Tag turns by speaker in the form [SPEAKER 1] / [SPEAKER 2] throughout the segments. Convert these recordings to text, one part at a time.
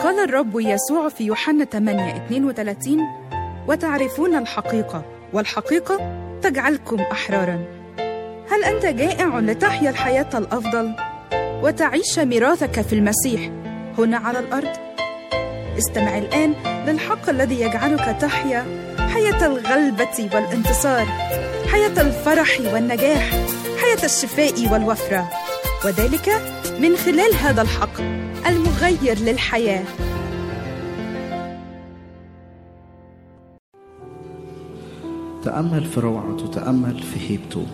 [SPEAKER 1] قال الرب يسوع في يوحنا 8 32 وتعرفون الحقيقة والحقيقة تجعلكم أحرارا هل أنت جائع لتحيا الحياة الأفضل وتعيش ميراثك في المسيح هنا على الأرض؟ استمع الآن للحق الذي يجعلك تحيا حياة الغلبة والانتصار حياة الفرح والنجاح حياة الشفاء والوفرة وذلك من خلال هذا الحق المغير للحياه
[SPEAKER 2] تأمل في روعته تأمل في هيبته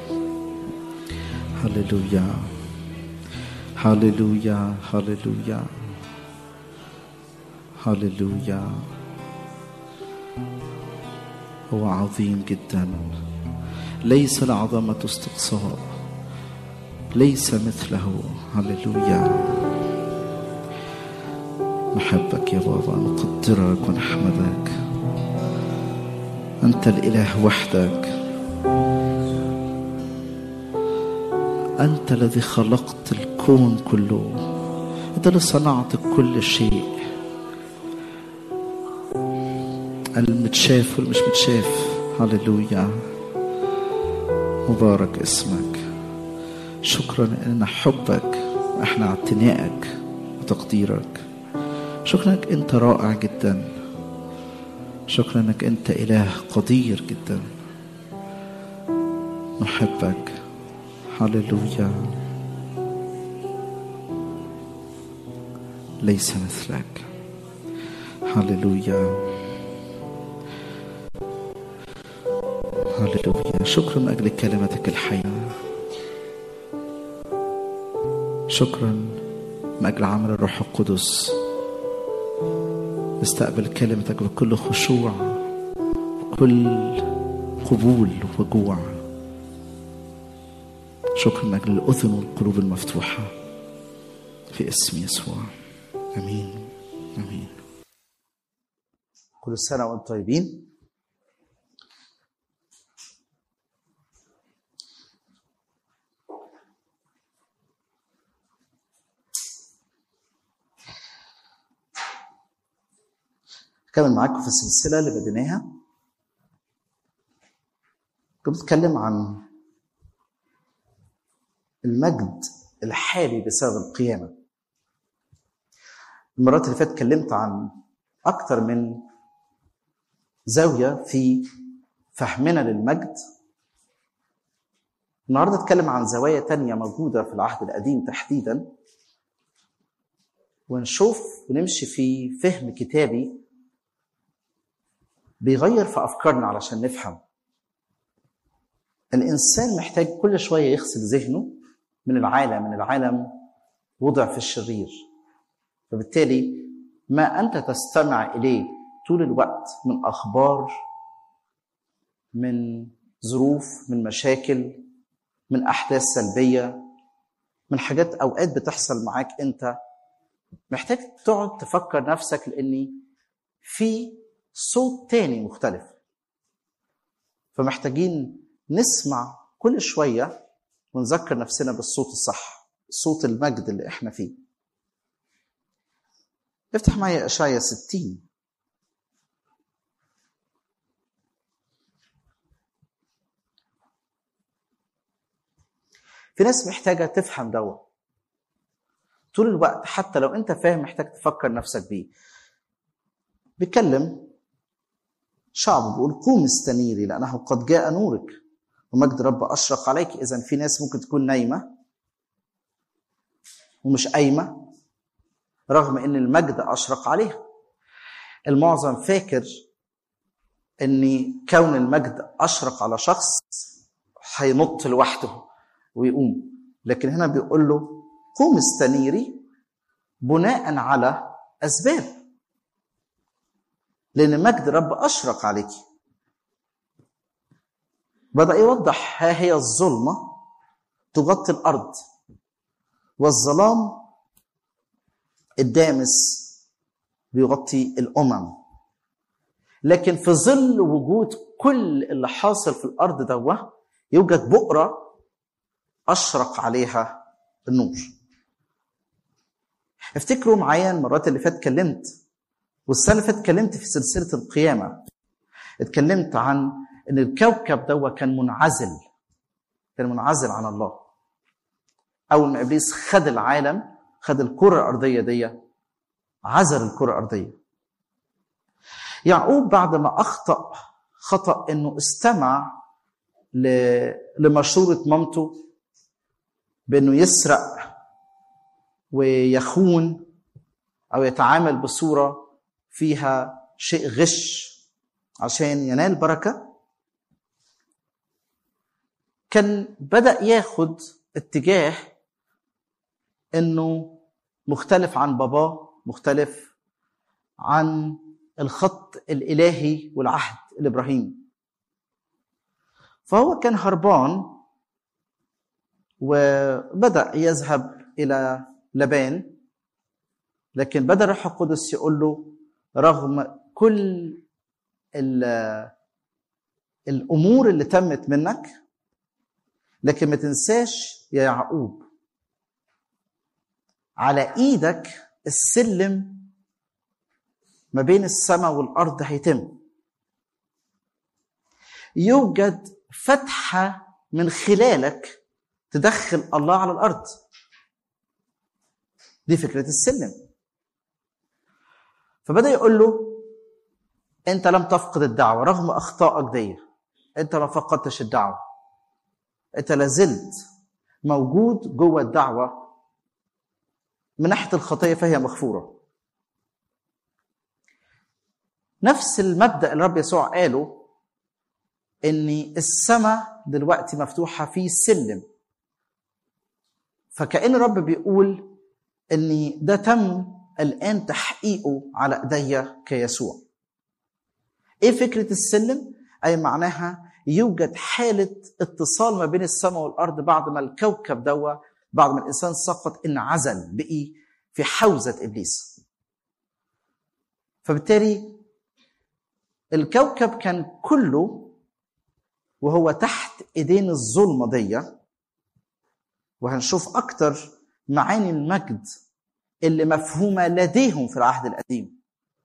[SPEAKER 2] هللويا هللويا هللويا هللويا هو عظيم جدا ليس العظمة استقصاء ليس مثله هللويا نحبك يا بابا نقدرك ونحمدك أنت الإله وحدك أنت الذي خلقت الكون كله أنت اللي صنعت كل شيء المتشاف والمش متشاف هللويا مبارك اسمك شكرا ان حبك واحنا اعتنائك وتقديرك شكرا انك انت رائع جدا شكرا انك انت اله قدير جدا نحبك هللويا ليس مثلك هللويا هللويا شكرا من اجل كلمتك الحيه شكرا من اجل عمل الروح القدس استقبل كلمتك بكل خشوع وكل قبول وجوع شكرا من اجل الاذن والقلوب المفتوحه في اسم يسوع امين امين
[SPEAKER 3] كل سنة وانتم طيبين هكمل معاكم في السلسلة اللي بديناها كنت بتكلم عن المجد الحالي بسبب القيامة المرات اللي فاتت اتكلمت عن أكتر من زاوية في فهمنا للمجد النهاردة اتكلم عن زوايا تانية موجودة في العهد القديم تحديدا ونشوف ونمشي في فهم كتابي بيغير في أفكارنا علشان نفهم الإنسان محتاج كل شوية يغسل ذهنه من العالم من العالم وضع في الشرير فبالتالي ما أنت تستمع إليه طول الوقت من أخبار من ظروف من مشاكل من أحداث سلبية من حاجات أوقات بتحصل معاك أنت محتاج تقعد تفكر نفسك لأني في صوت تاني مختلف فمحتاجين نسمع كل شوية ونذكر نفسنا بالصوت الصح صوت المجد اللي احنا فيه افتح معايا اشعيا 60 في ناس محتاجة تفهم دوا طول الوقت حتى لو انت فاهم محتاج تفكر نفسك بيه بيتكلم شعب بيقول قوم استنيري لأنه قد جاء نورك ومجد رب أشرق عليك إذا في ناس ممكن تكون نايمة ومش قايمة رغم إن المجد أشرق عليها المعظم فاكر إن كون المجد أشرق على شخص هينط لوحده ويقوم لكن هنا بيقول له قوم استنيري بناء على أسباب لأن مجد رب أشرق عليك بدأ يوضح ها هي الظلمة تغطي الأرض والظلام الدامس بيغطي الأمم لكن في ظل وجود كل اللي حاصل في الأرض دوه يوجد بؤرة أشرق عليها النور افتكروا معايا المرات اللي فاتت اتكلمت والسنه اللي فاتت اتكلمت في سلسله القيامه اتكلمت عن ان الكوكب ده كان منعزل كان منعزل عن الله اول ما ابليس خد العالم خد الكره الارضيه دي عزل الكره الارضيه يعقوب بعد ما اخطا خطا انه استمع ل- لمشوره مامته بانه يسرق ويخون او يتعامل بصوره فيها شيء غش عشان ينال بركه كان بدا ياخد اتجاه انه مختلف عن باباه مختلف عن الخط الالهي والعهد الابراهيمي فهو كان هربان وبدا يذهب الى لبان لكن بدا الروح القدس يقول له رغم كل ال- الامور اللي تمت منك لكن ما تنساش يا يعقوب على ايدك السلم ما بين السماء والارض هيتم يوجد فتحه من خلالك تدخل الله على الارض دي فكره السلم فبدا يقول له انت لم تفقد الدعوه رغم اخطائك دي انت ما فقدتش الدعوه انت لازلت موجود جوه الدعوه من ناحيه الخطيه فهي مغفوره نفس المبدا اللي الرب يسوع قاله ان السماء دلوقتي مفتوحه في سلم فكأن الرب بيقول ان ده تم الان تحقيقه على ايديا كيسوع ايه فكره السلم اي معناها يوجد حاله اتصال ما بين السماء والارض بعد ما الكوكب دوا بعد ما الانسان سقط انعزل بقي في حوزه ابليس فبالتالي الكوكب كان كله وهو تحت ايدين الظلمه دي وهنشوف اكتر معاني المجد اللي مفهومه لديهم في العهد القديم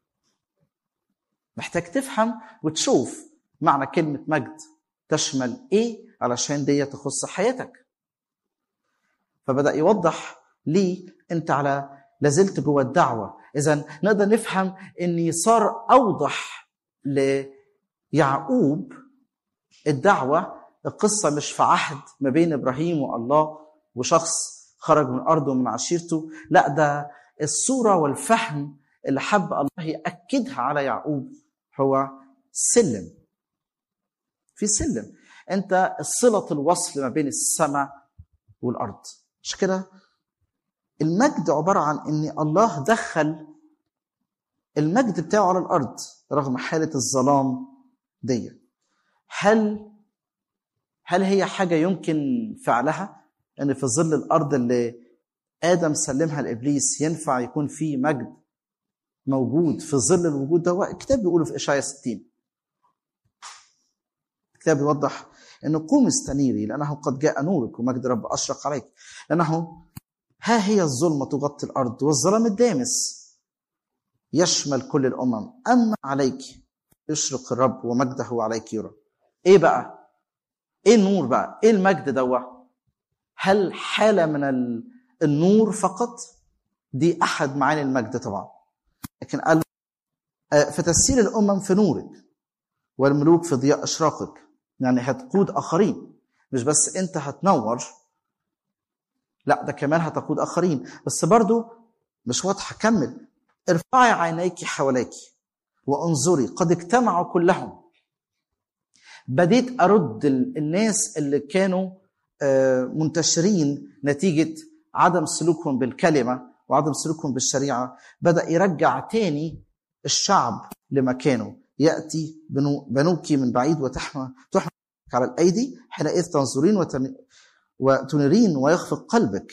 [SPEAKER 3] محتاج تفهم وتشوف معنى كلمه مجد تشمل ايه علشان دي تخص حياتك فبدا يوضح ليه انت على لازلت جوه الدعوه اذا نقدر نفهم ان صار اوضح ليعقوب الدعوه القصه مش في عهد ما بين ابراهيم والله وشخص خرج من ارضه ومن عشيرته لا ده الصوره والفهم اللي حب الله ياكدها على يعقوب هو سلم في سلم انت صله الوصل ما بين السماء والارض مش كده المجد عباره عن ان الله دخل المجد بتاعه على الارض رغم حاله الظلام دي هل هل هي حاجه يمكن فعلها ان في ظل الارض اللي ادم سلمها لابليس ينفع يكون في مجد موجود في ظل الوجود ده الكتاب بيقوله في اشعياء 60 الكتاب بيوضح ان قوم استنيري لانه قد جاء نورك ومجد رب اشرق عليك لانه ها هي الظلمه تغطي الارض والظلام الدامس يشمل كل الامم اما عليك يشرق الرب ومجده عليك يرى ايه بقى ايه النور بقى ايه المجد دوا هل حاله من ال- النور فقط دي احد معاني المجد طبعا لكن قال آه، فتسير الامم في نورك والملوك في ضياء اشراقك يعني هتقود اخرين مش بس انت هتنور لا ده كمان هتقود اخرين بس برضو مش واضحه كمل ارفعي عينيك حواليك وانظري قد اجتمعوا كلهم بديت ارد ال- الناس اللي كانوا آه، منتشرين نتيجه عدم سلوكهم بالكلمه وعدم سلوكهم بالشريعه بدا يرجع تاني الشعب لمكانه ياتي بنو بنوك من بعيد وتحمى تحمى على الايدي حينئذ تنظرين وتن- وتنيرين ويخفق قلبك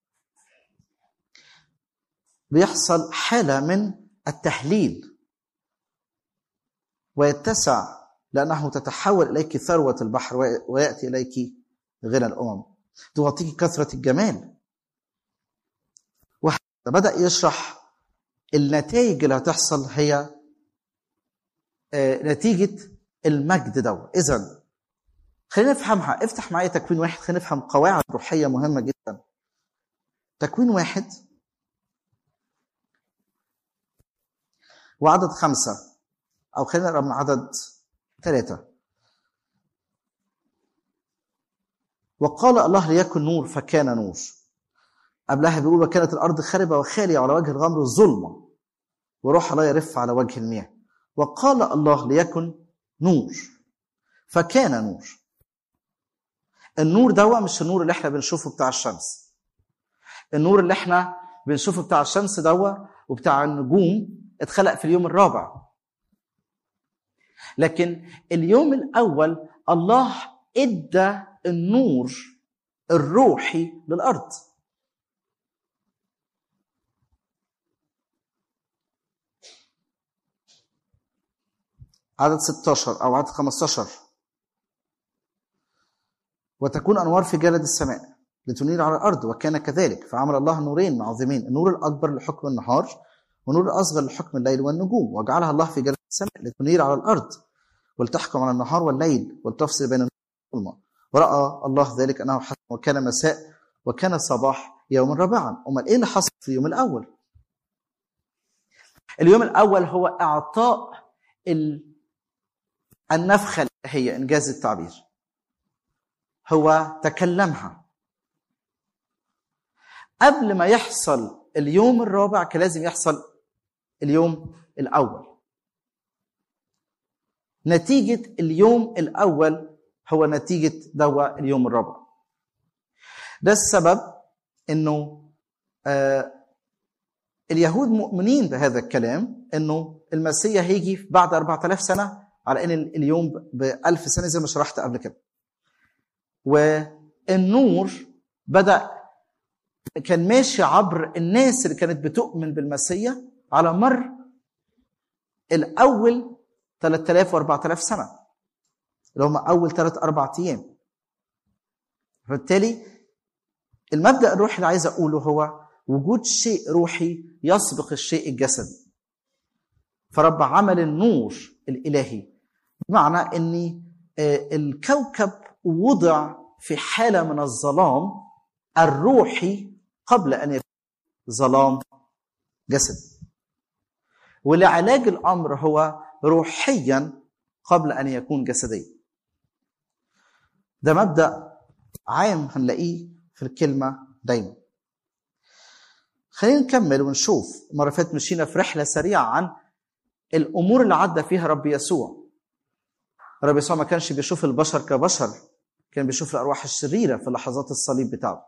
[SPEAKER 3] بيحصل حاله من التهليل ويتسع لانه تتحول اليك ثروه البحر وي- وياتي اليك غنى الامم تغطيك كثره الجمال وهكذا فبدأ يشرح النتائج اللي هتحصل هي آه، نتيجة المجد ده إذا خلينا نفهمها افتح معايا تكوين واحد خلينا نفهم قواعد روحية مهمة جدا تكوين واحد وعدد خمسة أو خلينا نقرا من عدد ثلاثة وقال الله ليكن نور فكان نور قبلها بيقول وكانت الأرض خربة وخالية على وجه الغمر ظلمة وروح الله يرف على وجه المياه وقال الله ليكن نور فكان نور النور ده مش النور اللي احنا بنشوفه بتاع الشمس النور اللي احنا بنشوفه بتاع الشمس دوا وبتاع النجوم اتخلق في اليوم الرابع لكن اليوم الاول الله ادى النور الروحي للارض عدد 16 او عدد 15 وتكون انوار في جلد السماء لتنير على الارض وكان كذلك فعمل الله نورين عظيمين النور الاكبر لحكم النهار ونور الاصغر لحكم الليل والنجوم وجعلها الله في جلد السماء لتنير على الارض ولتحكم على النهار والليل ولتفصل بين الظلمه وراى الله ذلك انه حسن وكان مساء وكان صباح يوم رابعا امال ايه اللي حصل في اليوم الاول اليوم الاول هو اعطاء ال... النفخه الالهيه انجاز التعبير هو تكلمها قبل ما يحصل اليوم الرابع كان لازم يحصل اليوم الاول نتيجه اليوم الاول هو نتيجه دواء اليوم الرابع ده السبب انه آه اليهود مؤمنين بهذا الكلام انه المسيح هيجي بعد 4000 سنه على ان اليوم ب 1000 سنه زي ما شرحت قبل كده والنور بدا كان ماشي عبر الناس اللي كانت بتؤمن بالمسيح على مر الاول 3000 و4000 سنه اللي هم اول ثلاث اربع ايام فبالتالي المبدا الروحي اللي عايز اقوله هو وجود شيء روحي يسبق الشيء الجسدي فرب عمل النور الالهي بمعنى ان الكوكب وضع في حاله من الظلام الروحي قبل ان يكون ظلام جسدي ولعلاج الامر هو روحيا قبل ان يكون جسديا ده مبدا عام هنلاقيه في الكلمه دايما خلينا نكمل ونشوف المره فاتت مشينا في رحله سريعه عن الامور اللي عدى فيها رب يسوع رب يسوع ما كانش بيشوف البشر كبشر كان بيشوف الارواح الشريره في لحظات الصليب بتاعه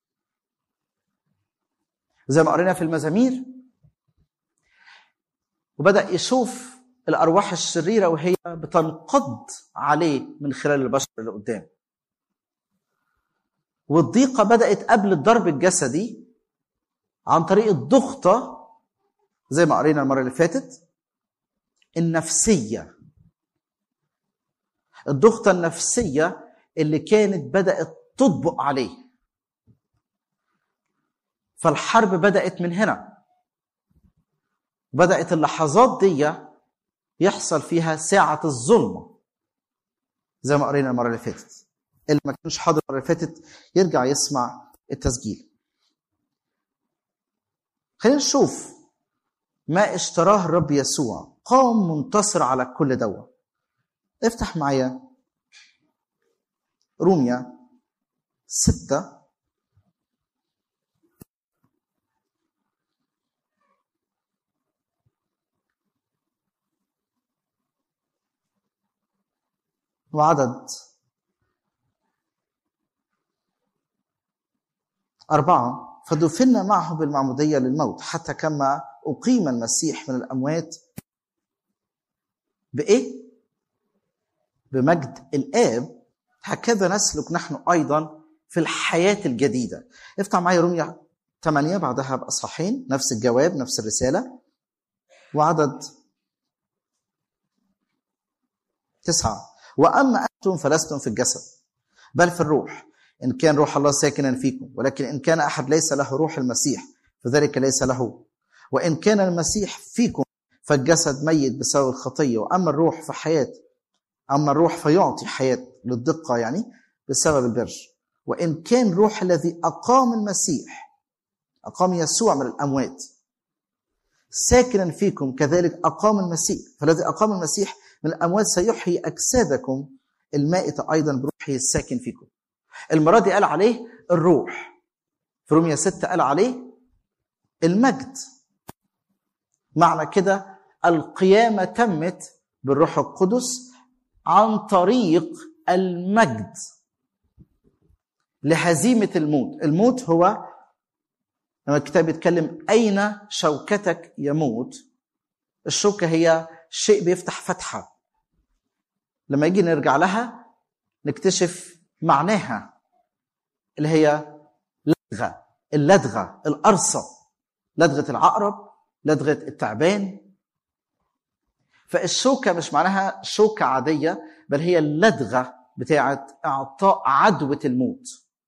[SPEAKER 3] زي ما قرينا في المزامير وبدا يشوف الارواح الشريره وهي بتنقض عليه من خلال البشر اللي قدام والضيقه بدات قبل الضرب الجسدي عن طريق الضغطه زي ما قرينا المره اللي فاتت النفسيه الضغطه النفسيه اللي كانت بدات تطبق عليه فالحرب بدات من هنا بدات اللحظات دي يحصل فيها ساعه الظلمه زي ما قرينا المره اللي فاتت اللي ما كانش حاضر المره اللي فاتت يرجع يسمع التسجيل خلينا نشوف ما اشتراه الرب يسوع قام منتصر على كل دوا افتح معايا روميا ستة وعدد أربعة فدفنا معه بالمعمودية للموت حتى كما أقيم المسيح من الأموات بإيه؟ بمجد الآب هكذا نسلك نحن أيضا في الحياة الجديدة افتح معايا روميا 8 بعدها بأصحاحين نفس الجواب نفس الرسالة وعدد تسعة وأما أنتم فلستم في الجسد بل في الروح إن كان روح الله ساكنا فيكم ولكن إن كان أحد ليس له روح المسيح فذلك ليس له وإن كان المسيح فيكم فالجسد ميت بسبب الخطية وأما الروح فحياة أما الروح فيعطي حياة للدقة يعني بسبب البر وإن كان روح الذي أقام المسيح أقام يسوع من الأموات ساكنا فيكم كذلك أقام المسيح فالذي أقام المسيح من الأموات سيحيي أجسادكم المائتة أيضا بروحه الساكن فيكم المرة دي قال عليه الروح في رومية 6 قال عليه المجد معنى كده القيامة تمت بالروح القدس عن طريق المجد لهزيمة الموت الموت هو لما الكتاب يتكلم أين شوكتك يموت الشوكة هي شيء بيفتح فتحة لما يجي نرجع لها نكتشف معناها اللي هي لدغة اللدغة القرصة لدغة العقرب لدغة التعبان فالشوكة مش معناها شوكة عادية بل هي اللدغة بتاعة إعطاء عدوة الموت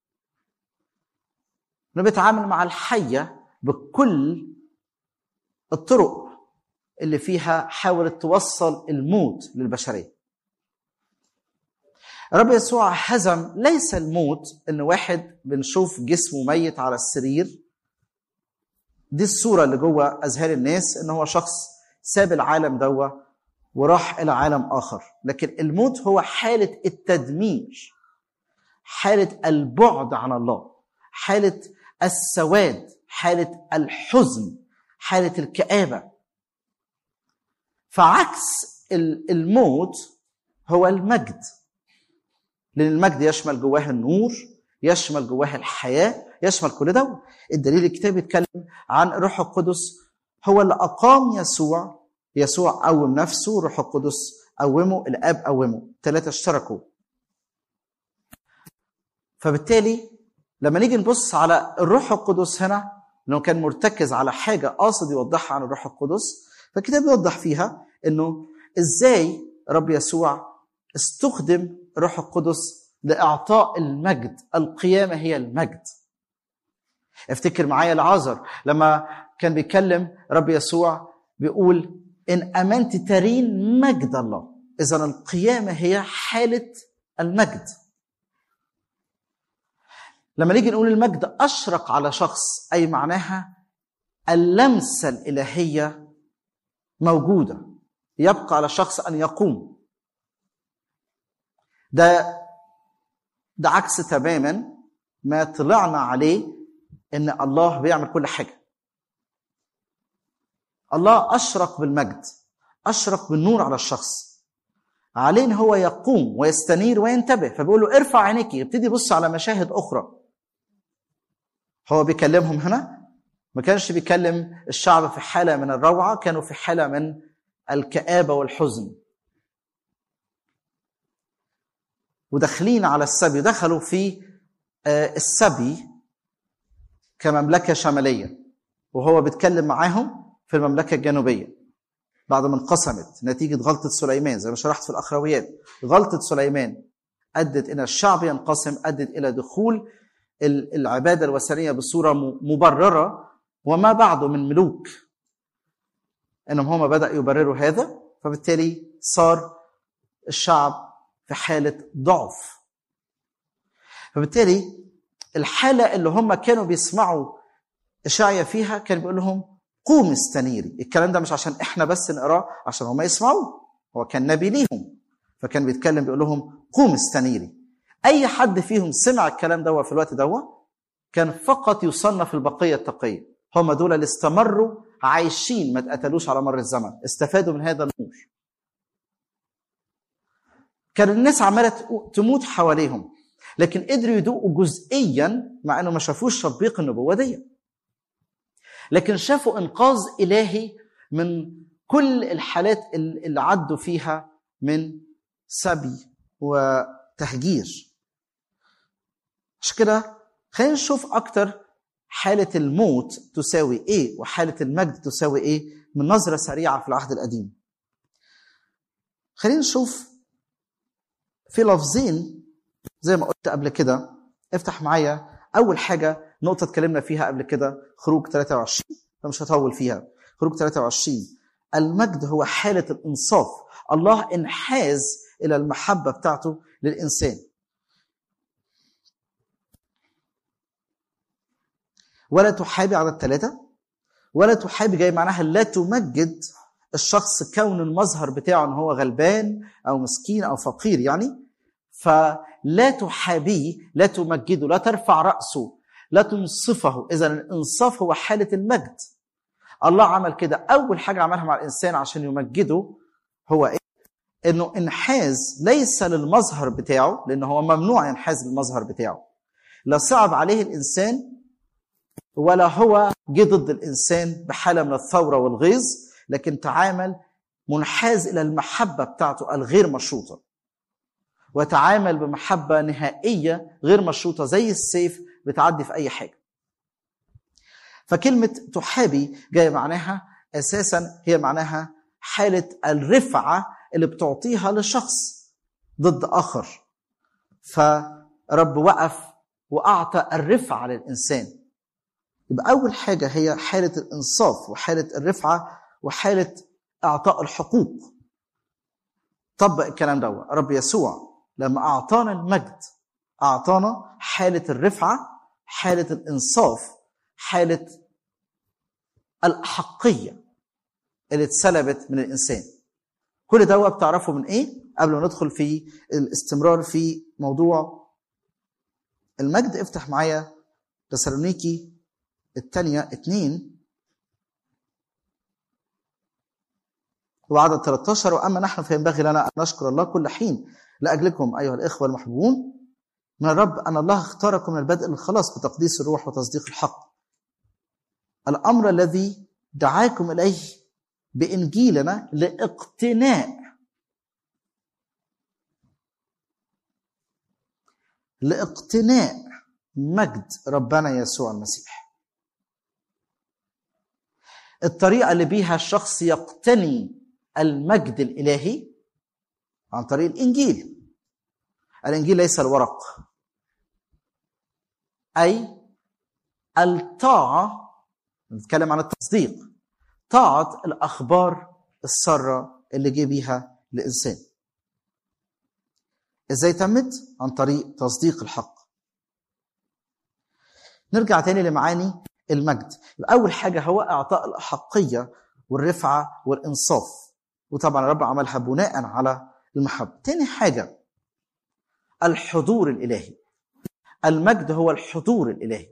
[SPEAKER 3] بنتعامل مع الحية بكل الطرق اللي فيها حاولت توصل الموت للبشرية رب يسوع هزم ليس الموت ان واحد بنشوف جسمه ميت على السرير دي الصورة اللي جوه أذهان الناس ان هو شخص ساب العالم دوا وراح إلى عالم آخر لكن الموت هو حالة التدمير حالة البعد عن الله حالة السواد حالة الحزن حالة الكآبة فعكس الموت هو المجد لأن المجد يشمل جواه النور يشمل جواه الحياة يشمل كل ده الدليل الكتاب يتكلم عن روح القدس هو اللي أقام يسوع يسوع قوم نفسه روح القدس قومه الآب قومه ثلاثة اشتركوا فبالتالي لما نيجي نبص على الروح القدس هنا انه كان مرتكز على حاجه قاصد يوضحها عن الروح القدس فالكتاب بيوضح فيها انه ازاي رب يسوع استخدم الروح القدس لاعطاء المجد القيامه هي المجد افتكر معايا العازر لما كان بيتكلم رب يسوع بيقول ان امنت ترين مجد الله اذا القيامه هي حاله المجد لما نيجي نقول المجد اشرق على شخص اي معناها اللمسه الالهيه موجوده يبقى على الشخص ان يقوم ده ده عكس تماما ما طلعنا عليه ان الله بيعمل كل حاجه الله اشرق بالمجد اشرق بالنور على الشخص عليه ان هو يقوم ويستنير وينتبه فبيقول له ارفع عينيك يبتدي يبص على مشاهد اخرى هو بيكلمهم هنا ما كانش بيكلم الشعب في حاله من الروعه كانوا في حاله من الكآبه والحزن وداخلين على السبي دخلوا في السبي كمملكه شماليه وهو بيتكلم معاهم في المملكه الجنوبيه بعد ما انقسمت نتيجه غلطه سليمان زي ما شرحت في الاخرويات غلطه سليمان ادت الى الشعب ينقسم ادت الى دخول العباده الوثنيه بصوره مبرره وما بعده من ملوك انهم هم بدأ يبرروا هذا فبالتالي صار الشعب في حاله ضعف فبالتالي الحاله اللي هم كانوا بيسمعوا اشعيا فيها كان بيقول لهم قوم استنيري الكلام ده مش عشان احنا بس نقراه عشان هم يسمعوه هو كان نبي ليهم فكان بيتكلم بيقول لهم قوم استنيري اي حد فيهم سمع الكلام ده في الوقت ده كان فقط يصنف البقيه التقيه هم دول اللي استمروا عايشين ما اتقتلوش على مر الزمن استفادوا من هذا النور كان الناس عماله تموت حواليهم لكن قدروا يدوقوا جزئيا مع انه ما شافوش تطبيق النبوه دي لكن شافوا انقاذ الهي من كل الحالات اللي عدوا فيها من سبي وتهجير عشان كده خلينا نشوف اكتر حالة الموت تساوي ايه وحالة المجد تساوي ايه من نظرة سريعة في العهد القديم خلينا نشوف في لفظين زي ما قلت قبل كده افتح معايا اول حاجة نقطة اتكلمنا فيها قبل كده خروج 23 فمش هطول فيها خروج 23 المجد هو حالة الإنصاف الله انحاز إلى المحبة بتاعته للإنسان ولا تحابي على الثلاثة ولا تحابي جاي معناها لا تمجد الشخص كون المظهر بتاعه ان هو غلبان او مسكين او فقير يعني فلا تحابيه لا تمجده لا ترفع رأسه لا تنصفه اذا الانصاف هو حالة المجد الله عمل كده اول حاجة عملها مع الانسان عشان يمجده هو ايه انه انحاز ليس للمظهر بتاعه لان هو ممنوع ينحاز للمظهر بتاعه لا صعب عليه الانسان ولا هو جه ضد الانسان بحاله من الثوره والغيظ لكن تعامل منحاز الى المحبه بتاعته الغير مشروطه وتعامل بمحبه نهائيه غير مشروطه زي السيف بتعدي في اي حاجه فكلمه تحابي جايه معناها اساسا هي معناها حاله الرفعه اللي بتعطيها لشخص ضد اخر فرب وقف واعطى الرفعه للانسان يبقى أول حاجة هي حالة الإنصاف وحالة الرفعة وحالة إعطاء الحقوق طبق الكلام ده رب يسوع لما أعطانا المجد أعطانا حالة الرفعة حالة الإنصاف حالة الأحقية اللي اتسلبت من الإنسان كل ده بتعرفه من إيه؟ قبل ما ندخل في الاستمرار في موضوع المجد افتح معايا تسالونيكي الثانية اتنين وعدد 13 وأما نحن فينبغي لنا أن نشكر الله كل حين لأجلكم أيها الإخوة المحبوبون من الرب أن الله اختاركم من البدء للخلاص بتقديس الروح وتصديق الحق الأمر الذي دعاكم إليه بإنجيلنا لاقتناء لاقتناء مجد ربنا يسوع المسيح الطريقة اللي بيها الشخص يقتني المجد الإلهي عن طريق الإنجيل الإنجيل ليس الورق أي الطاعة نتكلم عن التصديق طاعة الأخبار السارة اللي جه بيها الإنسان إزاي تمت؟ عن طريق تصديق الحق نرجع تاني لمعاني المجد أول حاجة هو إعطاء الأحقية والرفعة والإنصاف وطبعا الرب عملها بناء على المحبة تاني حاجة الحضور الإلهي المجد هو الحضور الإلهي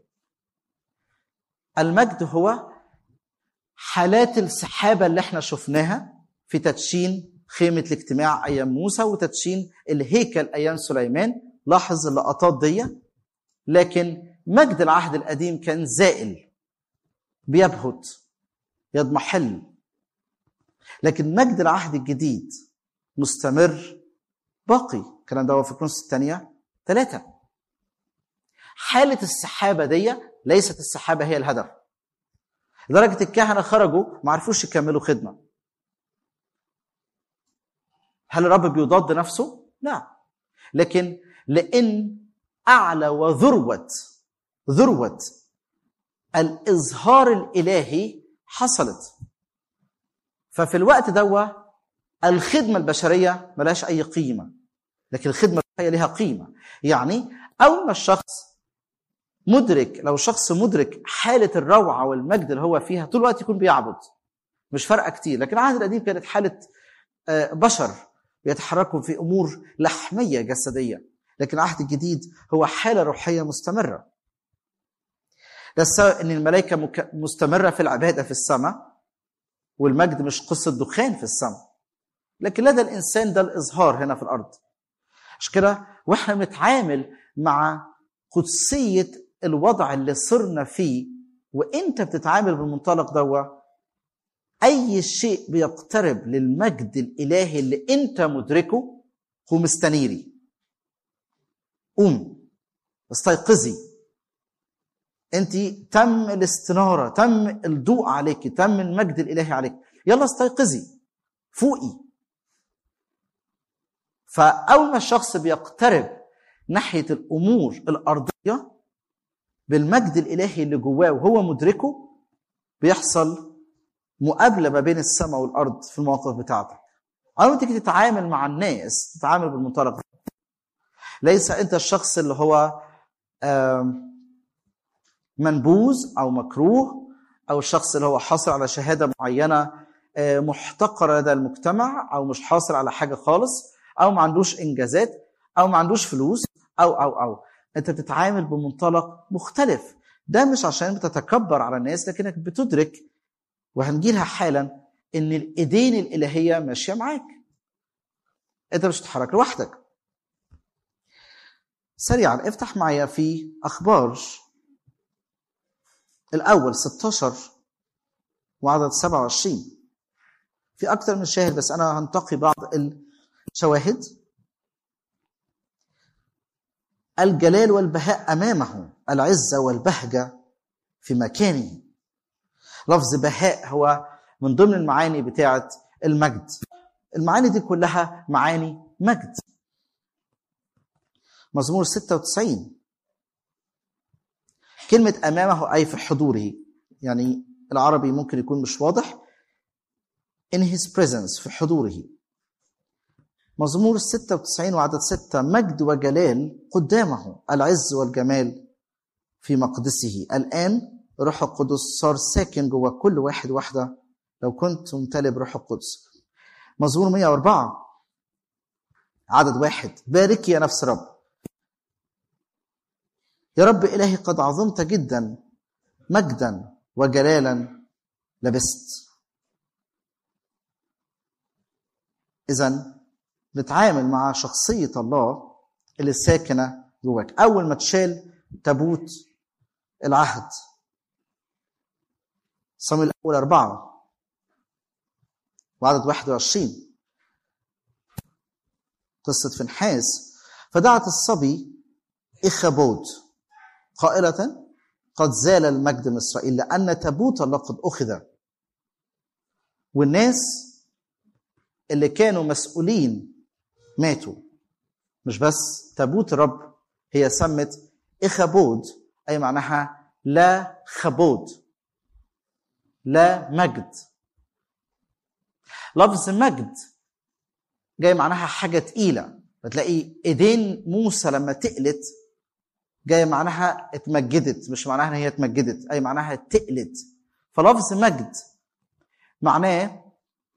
[SPEAKER 3] المجد هو حالات السحابة اللي احنا شفناها في تدشين خيمة الاجتماع أيام موسى وتدشين الهيكل أيام سليمان لاحظ اللقطات دي لكن مجد العهد القديم كان زائل بيبهت يضمحل لكن مجد العهد الجديد مستمر باقي الكلام ده في كرونس الثانية ثلاثة حالة السحابة دي ليست السحابة هي الهدف لدرجة الكهنة خرجوا ما عرفوش يكملوا خدمة هل الرب بيضاد نفسه؟ لا لكن لأن أعلى وذروة ذروة الإظهار الإلهي حصلت ففي الوقت دوا الخدمة البشرية ملهاش أي قيمة لكن الخدمة الروحية لها قيمة يعني أول ما الشخص مدرك لو شخص مدرك حالة الروعة والمجد اللي هو فيها طول الوقت يكون بيعبد مش فارقة كتير لكن العهد القديم كانت حالة بشر بيتحركوا في أمور لحمية جسدية لكن العهد الجديد هو حالة روحية مستمرة ده السبب ان الملائكة مستمرة في العبادة في السماء والمجد مش قصة دخان في السماء لكن لدى الإنسان ده الإظهار هنا في الأرض عشان كده واحنا بنتعامل مع قدسية الوضع اللي صرنا فيه وانت بتتعامل بالمنطلق دوا اي شيء بيقترب للمجد الالهي اللي انت مدركه قوم استنيري قوم استيقظي انت تم الاستناره تم الضوء عليك تم المجد الالهي عليك يلا استيقظي فوقي فاول ما الشخص بيقترب ناحيه الامور الارضيه بالمجد الالهي اللي جواه وهو مدركه بيحصل مقابله ما بين السماء والارض في المواقف بتاعتك اول ما تيجي تتعامل مع الناس تتعامل بالمنطلق ده ليس انت الشخص اللي هو آم، منبوذ او مكروه او الشخص اللي هو حاصل على شهاده معينه آه، محتقره لدى المجتمع او مش حاصل على حاجه خالص او ما عندوش انجازات او ما عندوش فلوس او او او انت بتتعامل بمنطلق مختلف ده مش عشان بتتكبر على الناس لكنك بتدرك وهنجيلها حالا ان الايدين الالهيه ماشيه معاك انت مش بتتحرك لوحدك سريعا افتح معايا في اخبار الاول 16 وعدد 27 في اكثر من شاهد بس انا هنتقي بعض الشواهد الجلال والبهاء امامه العزه والبهجه في مكانه لفظ بهاء هو من ضمن المعاني بتاعه المجد المعاني دي كلها معاني مجد مزمور 96 كلمة أمامه أي في حضوره يعني العربي ممكن يكون مش واضح in his presence في حضوره مزمور 96 وعدد 6 مجد وجلال قدامه العز والجمال في مقدسه الآن روح القدس صار ساكن جوه كل واحد واحدة لو كنت ممتلئ بروح القدس مزمور 104 عدد واحد بارك يا نفس رب يا رب إلهي قد عظمت جدا مجدا وجلالا لبست إذا نتعامل مع شخصية الله اللي ساكنة جواك أول ما تشال تابوت العهد صمويل الأول أربعة وعدد 21 قصة فنحاس فدعت الصبي إخابود قائلة قد زال المجد من إسرائيل لأن تابوت الله قد أخذ والناس اللي كانوا مسؤولين ماتوا مش بس تابوت الرب هي سمت إخابود أي معناها لا خبود لا مجد لفظ مجد جاي معناها حاجة تقيلة بتلاقي ايدين موسى لما تقلت جاي معناها اتمجدت مش معناها ان هي اتمجدت اي معناها تقلت فلفظ مجد معناه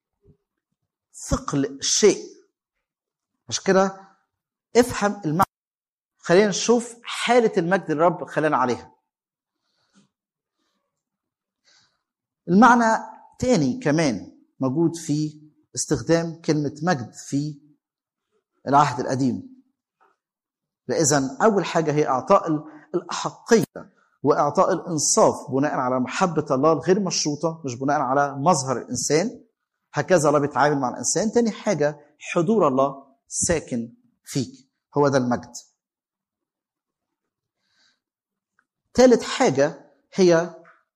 [SPEAKER 3] ثقل شيء عشان كده افهم المعنى خلينا نشوف حالة المجد الرب خلانا عليها المعنى تاني كمان موجود في استخدام كلمة مجد في العهد القديم إذا أول حاجة هي إعطاء الأحقية وإعطاء الإنصاف بناء على محبة الله الغير مشروطة مش بناء على مظهر الإنسان هكذا الله بيتعامل مع الإنسان تاني حاجة حضور الله ساكن فيك هو ده المجد ثالث حاجة هي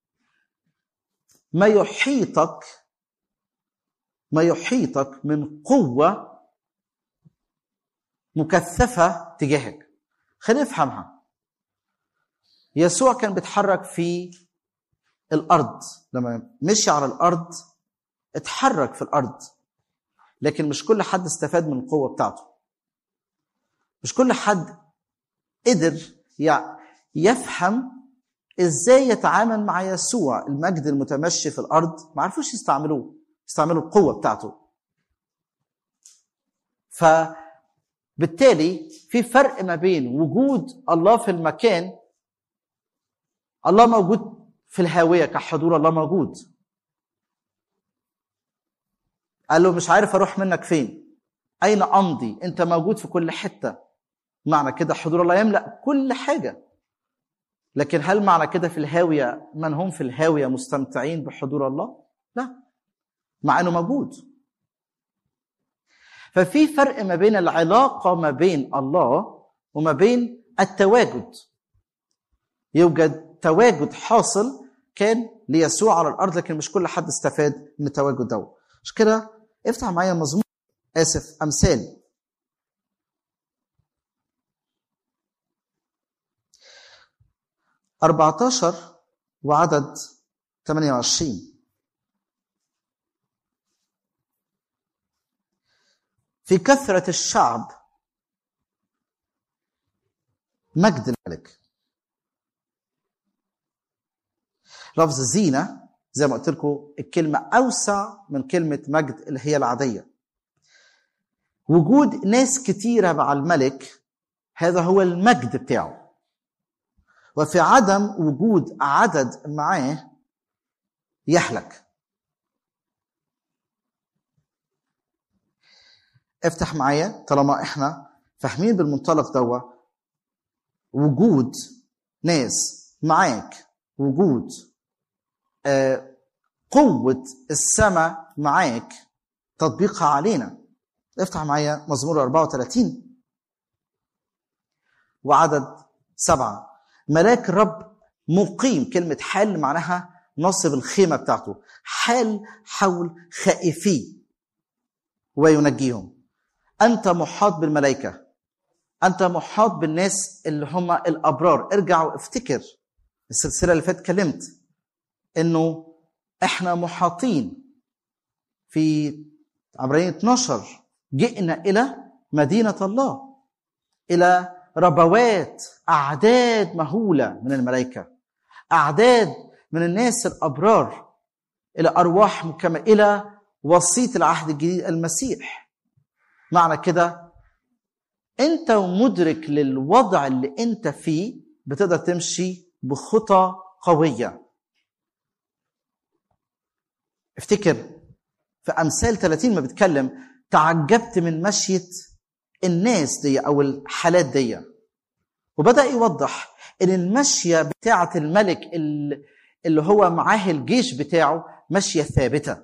[SPEAKER 3] ما يحيطك ما يحيطك من قوة مكثفة تجاهك خلينا نفهمها يسوع كان بيتحرك في الأرض لما مشي على الأرض اتحرك في الأرض لكن مش كل حد استفاد من القوة بتاعته مش كل حد قدر يفهم ازاي يتعامل مع يسوع المجد المتمشي في الارض ما عرفوش يستعملوه يستعملوا القوه بتاعته فبالتالي في فرق ما بين وجود الله في المكان الله موجود في الهاويه كحضور الله موجود قال له مش عارف اروح منك فين اين امضي انت موجود في كل حته معنى كده حضور الله يملا كل حاجه لكن هل معنى كده في الهاويه من هم في الهاويه مستمتعين بحضور الله لا مع انه موجود ففي فرق ما بين العلاقه ما بين الله وما بين التواجد يوجد تواجد حاصل كان ليسوع على الارض لكن مش كل حد استفاد من التواجد ده مش كده افتح معايا مزمور اسف امثال 14 وعدد 28 في كثرة الشعب مجد الملك لفظ زينة زي ما قلت لكم الكلمة أوسع من كلمة مجد اللي هي العادية وجود ناس كتيرة مع الملك هذا هو المجد بتاعه وفي عدم وجود عدد معاه يهلك افتح معايا طالما احنا فاهمين بالمنطلق دوا وجود ناس معاك وجود آه قوة السماء معاك تطبيقها علينا افتح معايا مزمور 34 وعدد سبعة ملاك الرب مقيم كلمة حال معناها نصب الخيمة بتاعته حال حول خائفيه وينجيهم أنت محاط بالملائكة أنت محاط بالناس اللي هم الأبرار ارجع وافتكر السلسلة اللي فاتت كلمت إنه إحنا محاطين في عبرين 12 جئنا إلى مدينة الله إلى ربوات أعداد مهولة من الملائكة أعداد من الناس الأبرار إلى أرواح مكملة إلى وسيط العهد الجديد المسيح معنى كده أنت مدرك للوضع اللي أنت فيه بتقدر تمشي بخطى قوية افتكر في أمثال 30 ما بتكلم تعجبت من مشية الناس دي أو الحالات دي وبدأ يوضح إن المشية بتاعة الملك اللي هو معاه الجيش بتاعه مشية ثابتة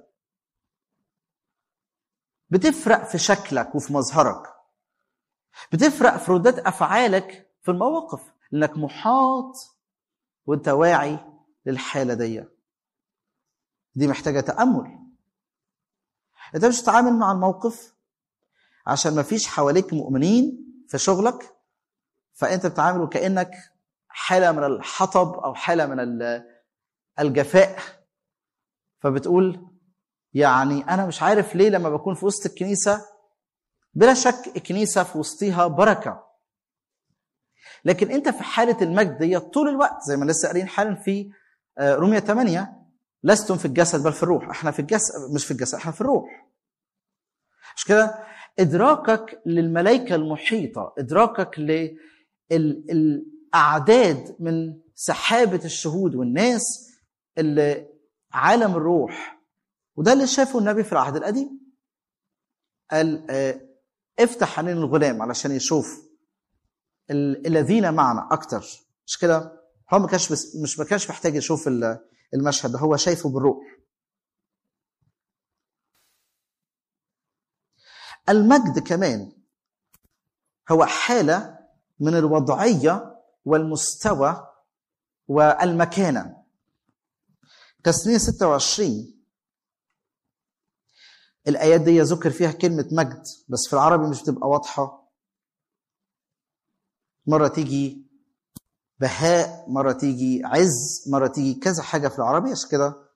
[SPEAKER 3] بتفرق في شكلك وفي مظهرك بتفرق في ردات أفعالك في المواقف لأنك محاط وانت واعي للحالة دي دي محتاجة تأمل انت مش تتعامل مع الموقف عشان ما فيش حواليك مؤمنين في شغلك فانت بتتعامل وكانك حاله من الحطب او حاله من الجفاء فبتقول يعني انا مش عارف ليه لما بكون في وسط الكنيسه بلا شك الكنيسه في وسطها بركه لكن انت في حاله المجد دي طول الوقت زي ما لسه قارين حالا في رومية 8 لستم في الجسد بل في الروح احنا في الجسد مش في الجسد احنا في الروح مش كده ادراكك للملائكه المحيطه ادراكك للاعداد من سحابه الشهود والناس اللي عالم الروح وده اللي شافه النبي في العهد القديم قال اه افتح عينين الغلام علشان يشوف الذين معنا اكتر مش كده هو ما كانش مش ما كانش محتاج يشوف المشهد ده هو شايفه بالروح المجد كمان هو حالة من الوضعية والمستوى والمكانة تسنية 26 الآيات دي ذكر فيها كلمة مجد بس في العربي مش بتبقى واضحة مرة تيجي بهاء مرة تيجي عز مرة تيجي كذا حاجة في العربي عشان كده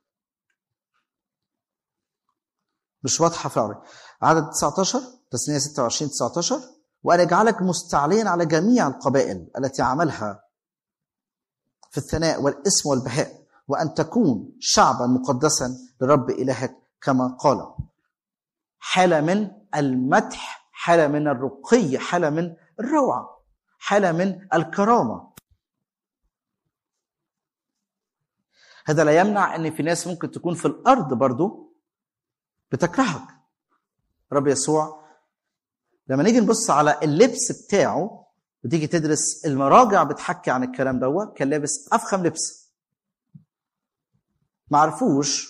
[SPEAKER 3] مش واضحة في العربي عدد 19 تسنية 26 19 وأن يجعلك مستعليا على جميع القبائل التي عملها في الثناء والاسم والبهاء وأن تكون شعبا مقدسا لرب إلهك كما قال حالة من المدح حالة من الرقي حالة من الروعة حالة من الكرامة هذا لا يمنع ان في ناس ممكن تكون في الارض برضو بتكرهك رب يسوع لما نيجي نبص على اللبس بتاعه وتيجي تدرس المراجع بتحكي عن الكلام دوت كان لابس افخم لبس ما عرفوش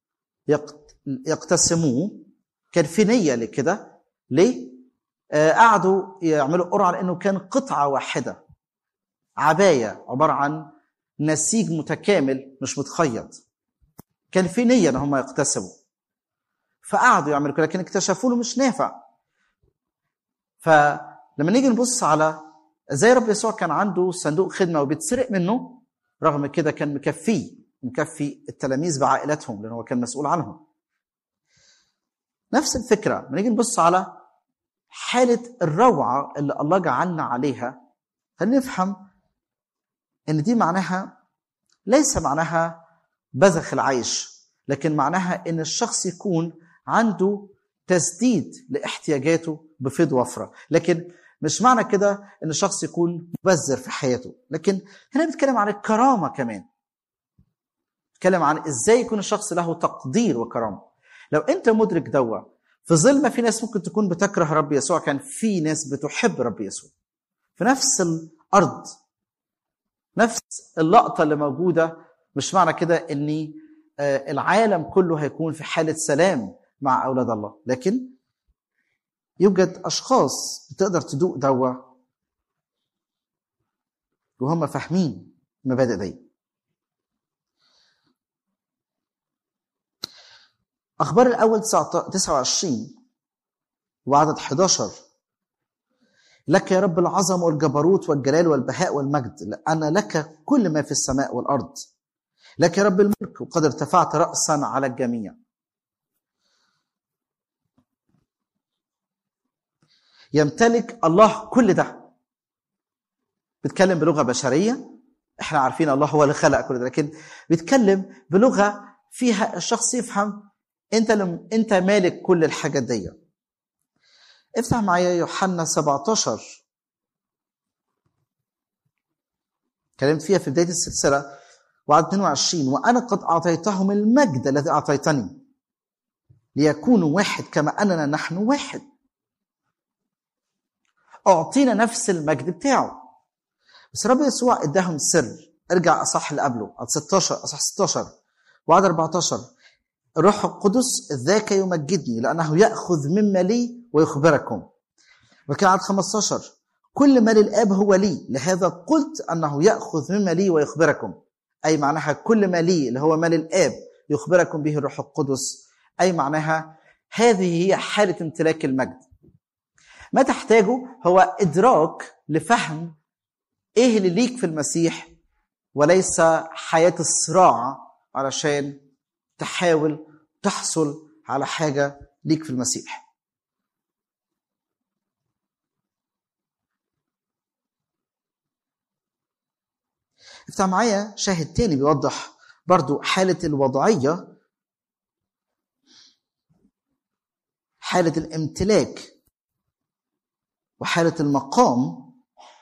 [SPEAKER 3] يقتسموه كان في نيه لكده ليه؟ آه قعدوا يعملوا قرعه لانه كان قطعه واحده عبايه عباره عن نسيج متكامل مش متخيط كان في نيه ان هم يقتسموا فقعدوا يعملوا كده لكن اكتشفوا له مش نافع فلما نيجي نبص على ازاي رب يسوع كان عنده صندوق خدمه وبيتسرق منه رغم كده كان مكفيه مكفي التلاميذ بعائلتهم لأنه هو كان مسؤول عنهم نفس الفكرة بنيجي نبص على حالة الروعة اللي الله جعلنا عليها هنفهم إن دي معناها ليس معناها بذخ العيش لكن معناها إن الشخص يكون عنده تسديد لاحتياجاته بفيض وفرة لكن مش معنى كده ان الشخص يكون مبذر في حياته لكن هنا بنتكلم عن الكرامه كمان بنتكلم عن ازاي يكون الشخص له تقدير وكرامه لو انت مدرك دوا في ظل ما في ناس ممكن تكون بتكره رب يسوع كان في ناس بتحب رب يسوع في نفس الارض نفس اللقطه اللي موجوده مش معنى كده ان العالم كله هيكون في حاله سلام مع اولاد الله لكن يوجد اشخاص بتقدر تدوق دوا وهم فاهمين المبادئ دي اخبار الاول 29 وعدد 11 لك يا رب العظمه والجبروت والجلال والبهاء والمجد لان لك كل ما في السماء والارض لك يا رب الملك وقد ارتفعت راسا على الجميع يمتلك الله كل ده بيتكلم بلغه بشريه احنا عارفين الله هو اللي خلق كل ده لكن بيتكلم بلغه فيها الشخص يفهم انت لم انت مالك كل الحاجات دي افتح معايا يوحنا 17 اتكلمت فيها في بدايه السلسله وعد 22 وانا قد اعطيتهم المجد الذي اعطيتني ليكونوا واحد كما اننا نحن واحد اعطينا نفس المجد بتاعه بس رب يسوع اداهم سر ارجع اصح اللي قبله عدد 16 اصح 16 وعد 14 الروح القدس ذاك يمجدني لانه ياخذ مما لي ويخبركم وكان عدد 15 كل ما للاب هو لي لهذا قلت انه ياخذ مما لي ويخبركم اي معناها كل ما لي اللي هو ما للاب يخبركم به الروح القدس اي معناها هذه هي حاله امتلاك المجد ما تحتاجه هو ادراك لفهم ايه اللي ليك في المسيح وليس حياه الصراع علشان تحاول تحصل على حاجه ليك في المسيح افتح معايا شاهد تاني بيوضح برضو حالة الوضعية حالة الامتلاك وحالة المقام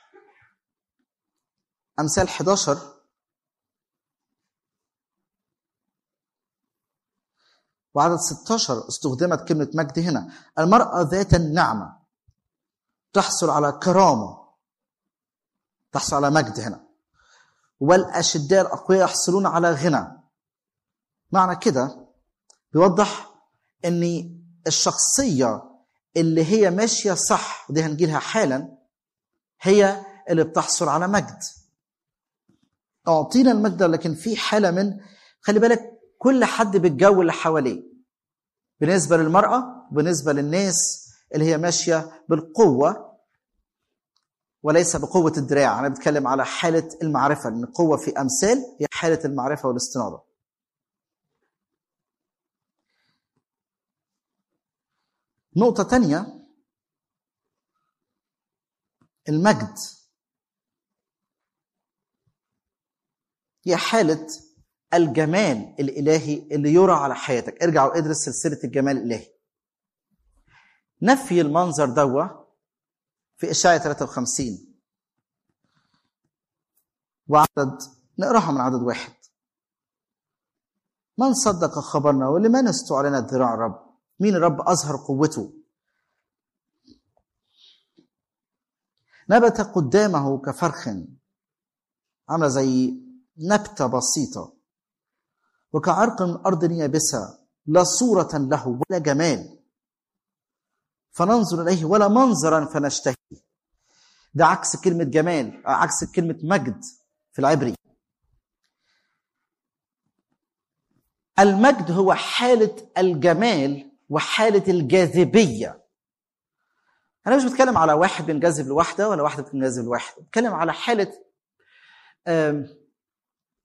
[SPEAKER 3] أمثال 11 وعدد 16 استخدمت كلمة مجد هنا المرأة ذات النعمة تحصل على كرامة تحصل على مجد هنا والأشداء الأقوياء يحصلون على غنى معنى كده بيوضح أن الشخصية اللي هي ماشية صح ودي هنجيلها حالا هي اللي بتحصل على مجد أعطينا المجد لكن في حالة من خلي بالك كل حد بالجو اللي حواليه بالنسبة للمرأة بالنسبة للناس اللي هي ماشية بالقوة وليس بقوة الدراع أنا بتكلم على حالة المعرفة لأن القوة في أمثال هي حالة المعرفة والاستنارة نقطة تانية المجد هي حالة الجمال الإلهي اللي يرى على حياتك ارجع وادرس سلسلة الجمال الإلهي نفي المنظر دوا في إشاعة 53 وعدد نقراها من عدد واحد من صدق خبرنا ولمن استعلنت ذراع الرب مين الرب أظهر قوته نبت قدامه كفرخ عاملة زي نبتة بسيطة وكعرق من أرض يابسة لا صورة له ولا جمال فننظر إليه ولا منظرا فنشتهي ده عكس كلمة جمال عكس كلمة مجد في العبري المجد هو حالة الجمال وحالة الجاذبية أنا مش بتكلم على واحد بينجذب لواحدة ولا واحدة بتنجذب لواحد بتكلم على حالة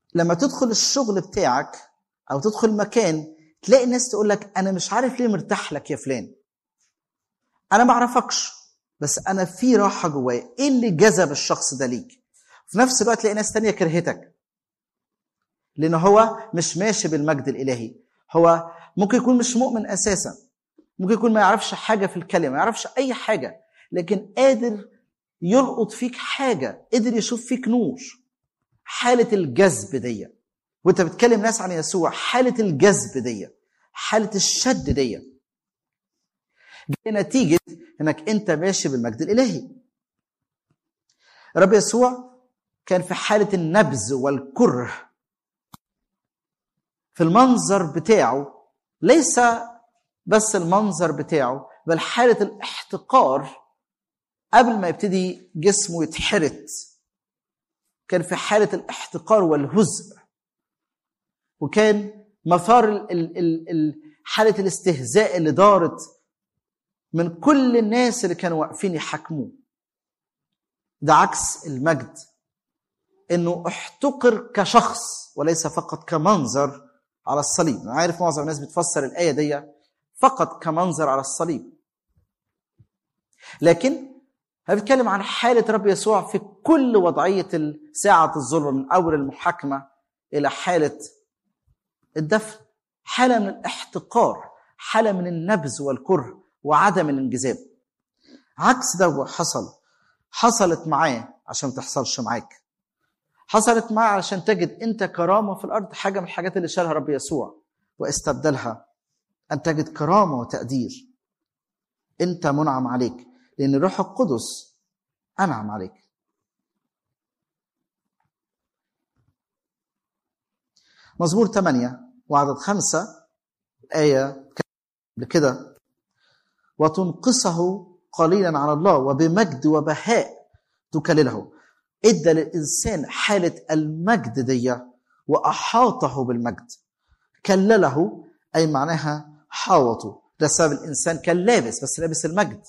[SPEAKER 3] لما تدخل الشغل بتاعك او تدخل مكان تلاقي الناس تقول لك انا مش عارف ليه مرتاح لك يا فلان انا ما اعرفكش بس انا في راحه جوايا ايه اللي جذب الشخص ده ليك في نفس الوقت تلاقي ناس تانية كرهتك لان هو مش ماشي بالمجد الالهي هو ممكن يكون مش مؤمن اساسا ممكن يكون ما يعرفش حاجه في الكلمه ما يعرفش اي حاجه لكن قادر يلقط فيك حاجه قدر يشوف فيك نور حاله الجذب دي وانت بتكلم ناس عن يسوع حاله الجذب دي حاله الشد دي دي نتيجه انك انت ماشي بالمجد الالهي رب يسوع كان في حاله النبذ والكره في المنظر بتاعه ليس بس المنظر بتاعه بل حاله الاحتقار قبل ما يبتدي جسمه يتحرت كان في حاله الاحتقار والهزء وكان مثار ال ال ال ال حاله الاستهزاء اللي دارت من كل الناس اللي كانوا واقفين يحاكموه ده عكس المجد انه احتقر كشخص وليس فقط كمنظر على الصليب انا عارف معظم الناس بتفسر الايه دي فقط كمنظر على الصليب لكن بيتكلم عن حالة رب يسوع في كل وضعية ساعة الظلم من أول المحاكمة إلى حالة الدفن حالة من الاحتقار حالة من النبذ والكره وعدم الانجذاب عكس ده حصل حصلت معاه عشان ما تحصلش معاك حصلت معاه علشان تجد انت كرامه في الارض حاجه من الحاجات اللي شالها رب يسوع واستبدلها ان تجد كرامه وتقدير انت منعم عليك لان الروح القدس انعم عليك مزمور 8 وعدد خمسة آية كده وتنقصه قليلا على الله وبمجد وبهاء تكلله ادى للانسان حاله المجد دي واحاطه بالمجد كلله اي معناها حاوطه ده سبب الانسان كان لابس بس لابس المجد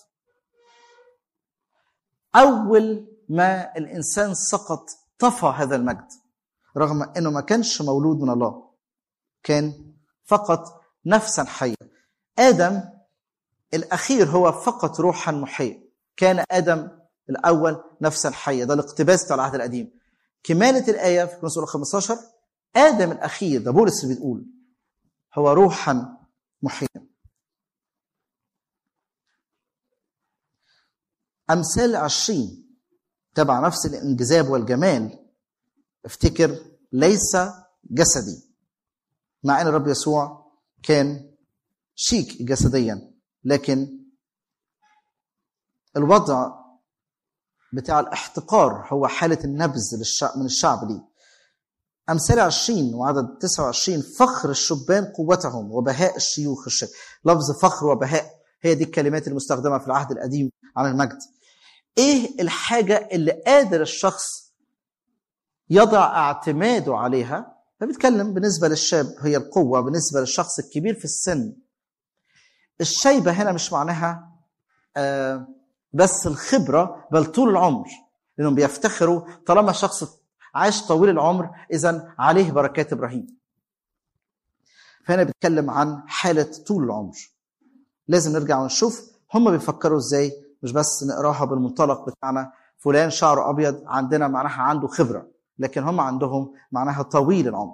[SPEAKER 3] اول ما الانسان سقط طفى هذا المجد رغم انه ما كانش مولود من الله كان فقط نفسا حيه ادم الاخير هو فقط روحا محيه كان ادم الاول نفسا حيه ده الاقتباس بتاع العهد القديم كماله الايه في كورنثوس 15 ادم الاخير ده بولس اللي بتقول هو روحا محيا امثال عشرين تبع نفس الانجذاب والجمال افتكر ليس جسدي مع ان الرب يسوع كان شيك جسديا لكن الوضع بتاع الاحتقار هو حالة النبذ للشعب من الشعب ليه أمثال 20 وعدد 29 فخر الشبان قوتهم وبهاء الشيوخ الشيخ لفظ فخر وبهاء هي دي الكلمات المستخدمة في العهد القديم عن المجد إيه الحاجة اللي قادر الشخص يضع اعتماده عليها فبيتكلم بالنسبة للشاب هي القوة بالنسبة للشخص الكبير في السن الشيبة هنا مش معناها آه بس الخبرة بل طول العمر لأنهم بيفتخروا طالما شخص عاش طويل العمر إذا عليه بركات إبراهيم فهنا بيتكلم عن حالة طول العمر لازم نرجع ونشوف هم بيفكروا ازاي مش بس نقراها بالمنطلق بتاعنا فلان شعره ابيض عندنا معناها عنده خبره لكن هم عندهم معناها طويل العمر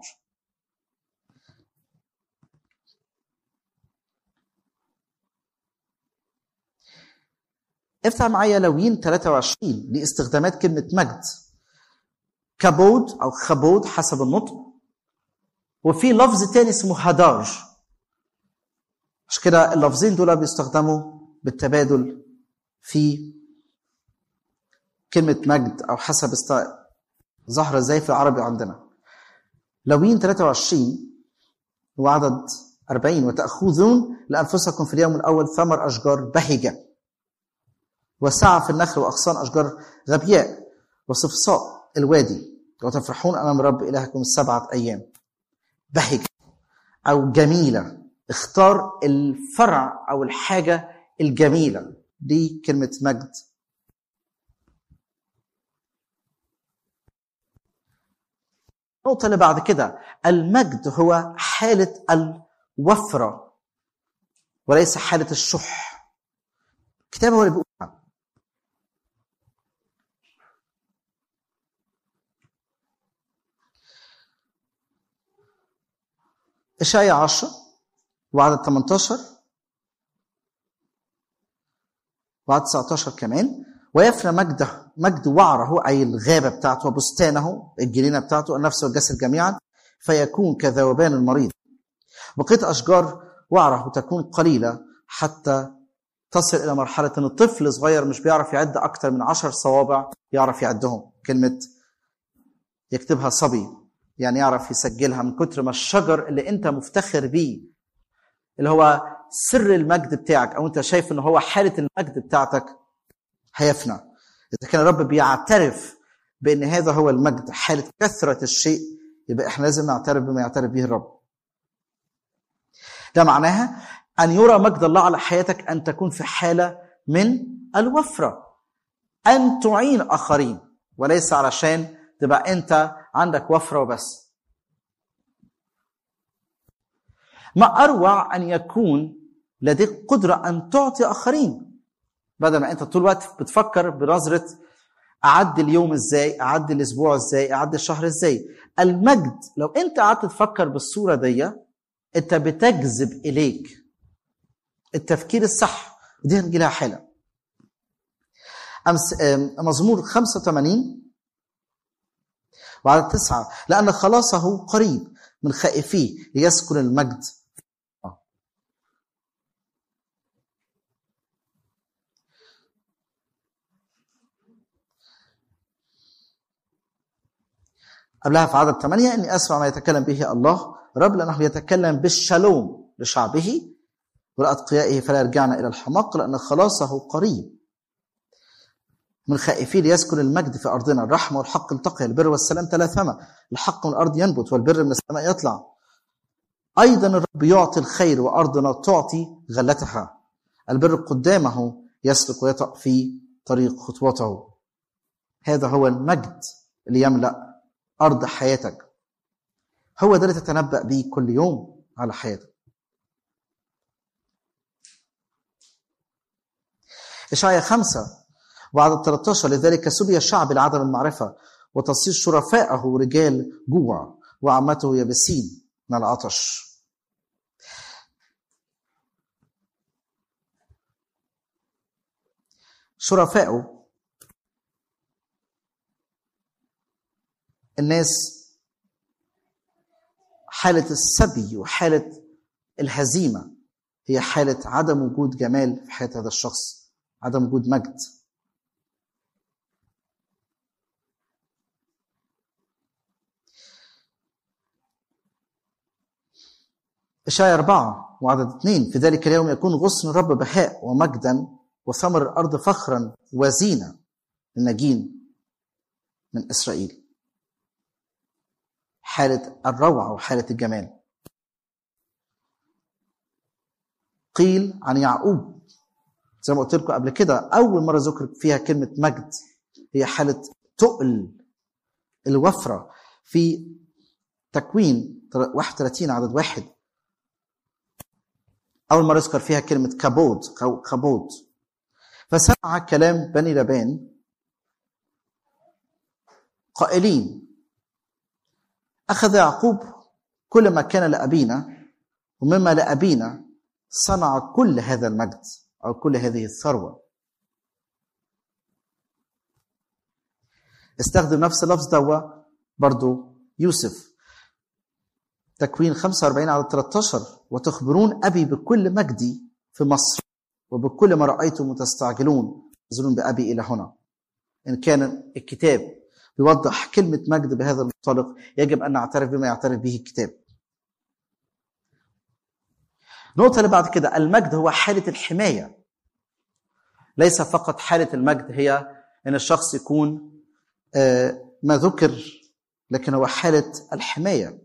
[SPEAKER 3] افتح معايا لوين 23 لاستخدامات كلمة مجد كبود أو خبود حسب النطق وفي لفظ تاني اسمه هدار عشان كده اللفظين دول بيستخدموا بالتبادل في كلمة مجد أو حسب است... ظهر ازاي في العربي عندنا لوين 23 وعدد 40 وتأخذون لأنفسكم في اليوم الأول ثمر أشجار بهجة وسعى في النخل وأغصان أشجار غبياء وصفصاء الوادي وتفرحون أمام رب إلهكم السبعة أيام بهجة أو جميلة اختار الفرع أو الحاجة الجميلة دي كلمة مجد النقطة اللي بعد كده المجد هو حالة الوفرة وليس حالة الشح الكتاب هو اللي بيقول إشعيا 10 وعدد 18 وعدد 19 كمان ويفنى مجده مجد وعره أي الغابة بتاعته وبستانه الجنينة بتاعته النفس والجسد جميعا فيكون كذوبان المريض بقية أشجار وعره تكون قليلة حتى تصل إلى مرحلة أن الطفل صغير مش بيعرف يعد أكتر من عشر صوابع يعرف يعدهم كلمة يكتبها صبي يعني يعرف يسجلها من كتر ما الشجر اللي انت مفتخر بيه اللي هو سر المجد بتاعك او انت شايف ان هو حاله المجد بتاعتك هيفنى اذا كان الرب بيعترف بان هذا هو المجد حاله كثره الشيء يبقى احنا لازم نعترف بما يعترف به الرب ده معناها ان يرى مجد الله على حياتك ان تكون في حاله من الوفره ان تعين اخرين وليس علشان تبقى انت عندك وفره وبس ما اروع ان يكون لديك قدره ان تعطي اخرين بدل ما انت طول الوقت بتفكر بنظره اعدي اليوم ازاي اعدي الاسبوع ازاي اعدي الشهر ازاي المجد لو انت قعدت تفكر بالصوره دي انت بتجذب اليك التفكير الصح ودي هنجي لها حالا أمس مزمور 85 وعدد تسعة لأن خلاصه قريب من خائفيه ليسكن المجد قبلها في عدد ثمانية إني أسمع ما يتكلم به الله رب لأنه يتكلم بالشالوم لشعبه ولأتقيائه فلا يرجعن إلى الحماق لأن خلاصه قريب من خائفين ليسكن المجد في أرضنا الرحمة والحق التقي البر والسلام تلاثما الحق من الأرض ينبت والبر من السماء يطلع أيضا الرب يعطي الخير وأرضنا تعطي غلتها البر قدامه يسلك ويطأ في طريق خطوته هذا هو المجد اللي يملأ أرض حياتك هو ده اللي تتنبأ به كل يوم على حياتك إشعيا خمسة وعدد 13 لذلك سبي الشعب لعدم المعرفة وتصير شرفاءه رجال جوع وعمته يبسين من العطش شرفاءه الناس حالة السبي وحالة الهزيمة هي حالة عدم وجود جمال في حياة هذا الشخص عدم وجود مجد إشعيا أربعة وعدد اثنين في ذلك اليوم يكون غصن الرب بهاء ومجدا وثمر الأرض فخرا وزينة للناجين من إسرائيل حالة الروعة وحالة الجمال قيل عن يعقوب زي ما قلت لكم قبل كده أول مرة ذكر فيها كلمة مجد هي حالة تقل الوفرة في تكوين 31 عدد واحد أول مرة يذكر فيها كلمة كبود أو كبود فسمع كلام بني لبان قائلين أخذ يعقوب كل ما كان لأبينا ومما لأبينا صنع كل هذا المجد أو كل هذه الثروة استخدم نفس اللفظ دوا برضو يوسف تكوين 45 على 13 وتخبرون أبي بكل مجدي في مصر وبكل ما رأيتم تستعجلون تنزلون بأبي إلى هنا إن كان الكتاب بيوضح كلمة مجد بهذا المنطلق يجب أن نعترف بما يعترف به الكتاب النقطة اللي بعد كده المجد هو حالة الحماية ليس فقط حالة المجد هي أن الشخص يكون ما ذكر لكن هو حالة الحماية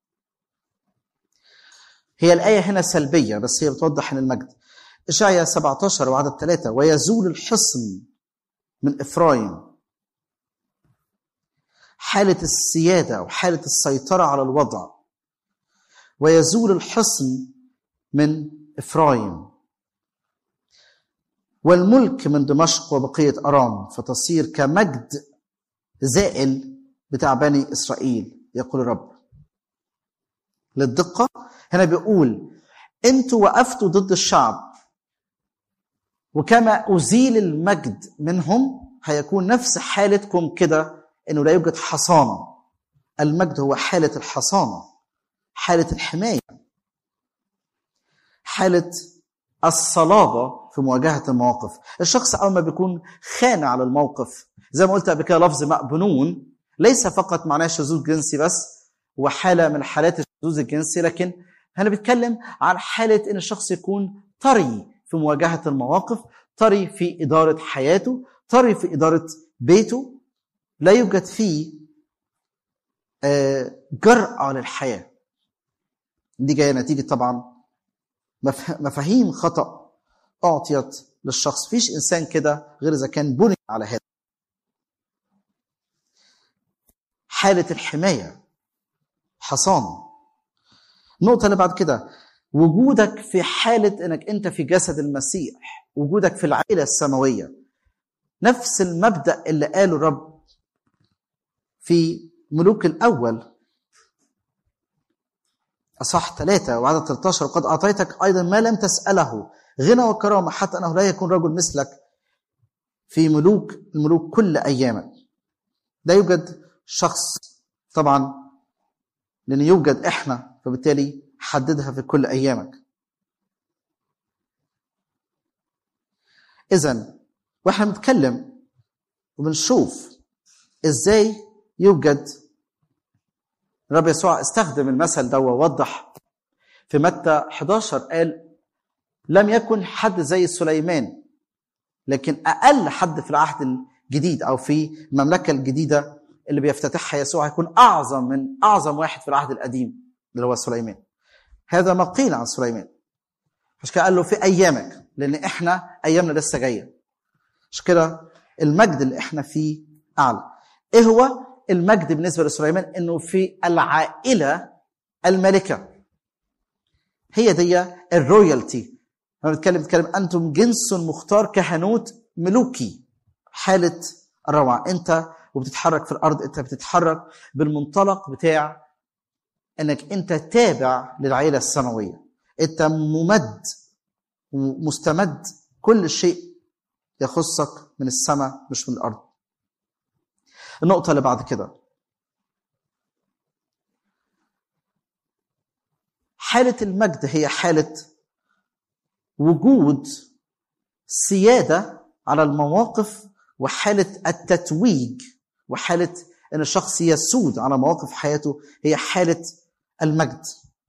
[SPEAKER 3] هي الآية هنا سلبية بس هي بتوضح أن المجد إشعيا 17 وعدد ثلاثة ويزول الحصن من إفرايم حالة السيادة وحالة السيطرة على الوضع ويزول الحصن من إفرايم والملك من دمشق وبقية أرام فتصير كمجد زائل بتاع بني إسرائيل يقول الرب للدقة هنا بيقول انتوا وقفتوا ضد الشعب وكما أزيل المجد منهم هيكون نفس حالتكم كده انه لا يوجد حصانه المجد هو حاله الحصانه حاله الحمايه حاله الصلابه في مواجهه المواقف الشخص اول ما بيكون خانع على الموقف زي ما قلت قبل كده لفظ مأبنون ليس فقط معناه شذوذ جنسي بس وحاله من حالات الشذوذ الجنسي لكن هنا بيتكلم عن حاله ان الشخص يكون طري في مواجهه المواقف طري في اداره حياته طري في اداره بيته لا يوجد فيه جرأة للحياة دي جاية نتيجة طبعا مفاهيم خطأ أعطيت للشخص فيش إنسان كده غير إذا كان بني على هذا حالة الحماية حصانة النقطة اللي بعد كده وجودك في حالة انك انت في جسد المسيح وجودك في العائلة السماوية نفس المبدأ اللي قاله الرب في ملوك الأول أصح ثلاثة وعدد 13 وقد أعطيتك أيضا ما لم تسأله غنى وكرامة حتى أنه لا يكون رجل مثلك في ملوك الملوك كل أيامك لا يوجد شخص طبعا لأن يوجد إحنا فبالتالي حددها في كل أيامك إذا وإحنا بنتكلم وبنشوف إزاي يوجد الرب يسوع استخدم المثل ده ووضح في متى 11 قال لم يكن حد زي سليمان لكن اقل حد في العهد الجديد او في المملكه الجديده اللي بيفتتحها يسوع هيكون اعظم من اعظم واحد في العهد القديم اللي هو سليمان هذا ما قيل عن سليمان عشان كده قال له في ايامك لان احنا ايامنا لسه جايه عشان كده المجد اللي احنا فيه اعلى ايه هو المجد بالنسبه لسليمان انه في العائله الملكه هي دي الرويالتي لما بنتكلم بنتكلم انتم جنس مختار كهنوت ملوكي حاله الروعه انت وبتتحرك في الارض انت بتتحرك بالمنطلق بتاع انك انت تابع للعائله السماويه انت ممد مستمد كل شيء يخصك من السماء مش من الارض النقطة اللي بعد كده حالة المجد هي حالة وجود سيادة على المواقف وحالة التتويج وحالة أن الشخص يسود على مواقف حياته هي حالة المجد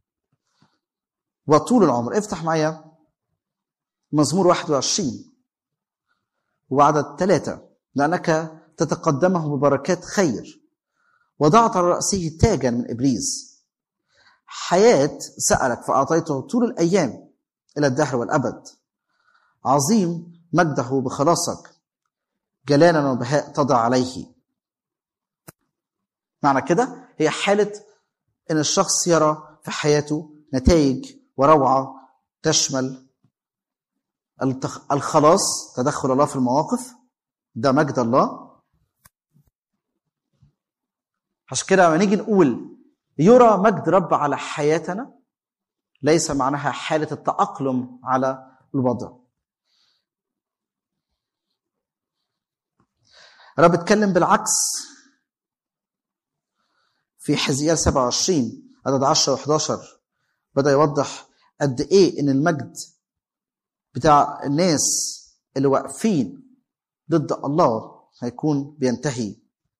[SPEAKER 3] وطول العمر افتح معايا مزمور 21 وعدد ثلاثة لأنك تتقدمه ببركات خير وضعت على رأسه تاجا من إبريز حياة سألك فأعطيته طول الأيام إلى الدهر والأبد عظيم مجده بخلاصك جلالا وبهاء تضع عليه معنى كده هي حالة إن الشخص يرى في حياته نتائج وروعة تشمل الخلاص تدخل الله في المواقف ده مجد الله عشان كده لما نيجي نقول يرى مجد رب على حياتنا ليس معناها حالة التأقلم على الوضع رب اتكلم بالعكس في حزيال 27 عدد 10 و11 بدأ يوضح قد إيه إن المجد بتاع الناس اللي واقفين ضد الله هيكون بينتهي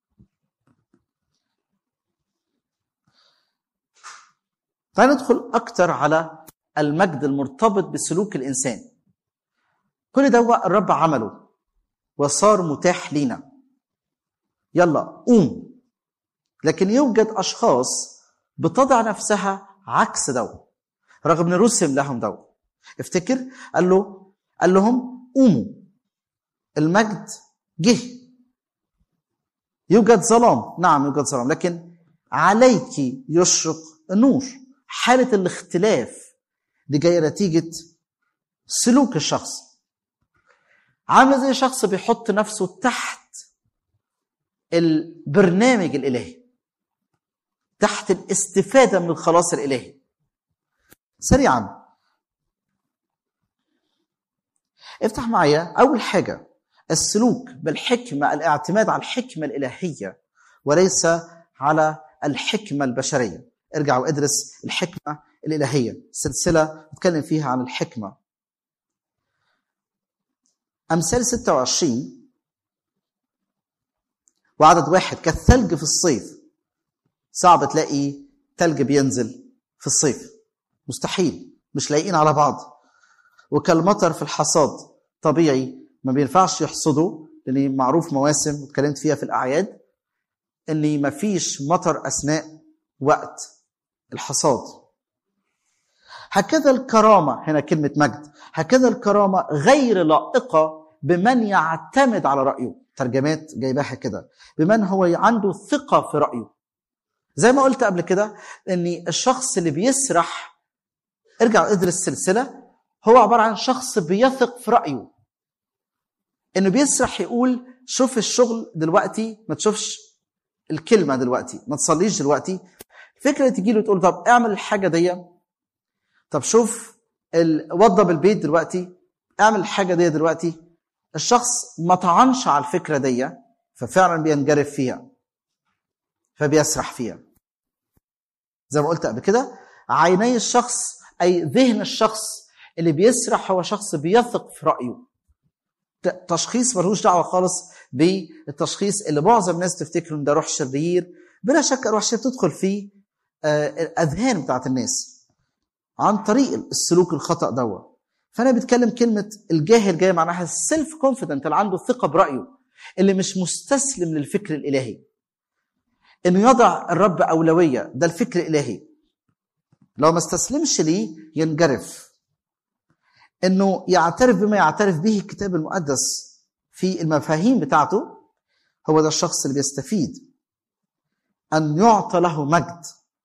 [SPEAKER 3] تعال ندخل أكتر على المجد المرتبط بسلوك الإنسان كل ده الرب عمله وصار متاح لينا يلا قوم لكن يوجد أشخاص بتضع نفسها عكس دو رغم ان رسم لهم دو افتكر قال له قال لهم قوموا المجد جه يوجد ظلام نعم يوجد ظلام لكن عليك يشرق النور حالة الاختلاف دي جاية نتيجة سلوك الشخص عامل زي شخص بيحط نفسه تحت البرنامج الإلهي تحت الاستفادة من الخلاص الإلهي سريعا افتح معايا أول حاجة السلوك بالحكمة الاعتماد على الحكمة الإلهية وليس على الحكمة البشرية ارجع وادرس الحكمة الإلهية سلسلة نتكلم فيها عن الحكمة أمثال 26 وعدد واحد كالثلج في الصيف صعب تلاقي ثلج بينزل في الصيف مستحيل مش لايقين على بعض وكالمطر في الحصاد طبيعي ما بينفعش يحصدوا لان معروف مواسم اتكلمت فيها في الاعياد ان ما فيش مطر اثناء وقت الحصاد هكذا الكرامه هنا كلمه مجد هكذا الكرامه غير لائقه بمن يعتمد على رايه ترجمات جايباها كده بمن هو عنده ثقه في رايه زي ما قلت قبل كده ان الشخص اللي بيسرح ارجع ادرس السلسله هو عباره عن شخص بيثق في رايه انه بيسرح يقول شوف الشغل دلوقتي ما تشوفش الكلمه دلوقتي ما تصليش دلوقتي فكره تجي له تقول طب اعمل الحاجه دي طب شوف ال- وضب البيت دلوقتي اعمل الحاجه دي دلوقتي الشخص ما طعنش على الفكره دي ففعلا بينجرف فيها فبيسرح فيها زي ما قلت قبل كده عيني الشخص اي ذهن الشخص اللي بيسرح هو شخص بيثق في رايه ت- تشخيص ملوش دعوه خالص بالتشخيص اللي معظم الناس تفتكر ان ده روح شرير بلا شك روح شرير تدخل في آه، الاذهان بتاعت الناس عن طريق السلوك الخطا دوت فانا بتكلم كلمه الجاهل جايه معناها السيلف كونفيدنت اللي عنده ثقه برايه اللي مش مستسلم للفكر الالهي انه يضع الرب اولويه ده الفكر الالهي لو ما استسلمش ليه ينجرف انه يعترف بما يعترف به الكتاب المقدس في المفاهيم بتاعته هو ده الشخص اللي بيستفيد ان يعطى له مجد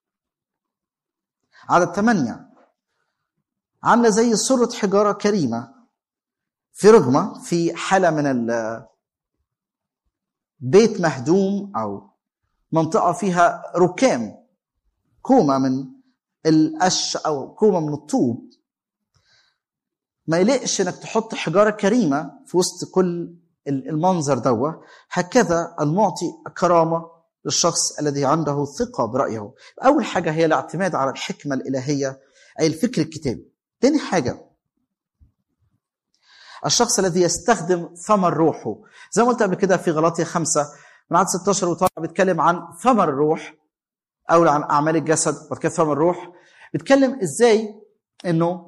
[SPEAKER 3] عدد ثمانية عاملة زي سرة حجارة كريمة في رجمة في حالة من ال- بيت مهدوم أو منطقة فيها ركام كومة من القش أو كومة من الطوب ما يليقش انك تحط حجاره كريمه في وسط كل المنظر دوا هكذا المعطي كرامه للشخص الذي عنده ثقه برايه اول حاجه هي الاعتماد على الحكمه الالهيه اي الفكر الكتابي تاني حاجه الشخص الذي يستخدم ثمر روحه زي ما قلت قبل كده في غلاطيا خمسة من عدد 16 وطالع بيتكلم عن ثمر الروح او عن اعمال الجسد بعد كده ثمر الروح بيتكلم ازاي انه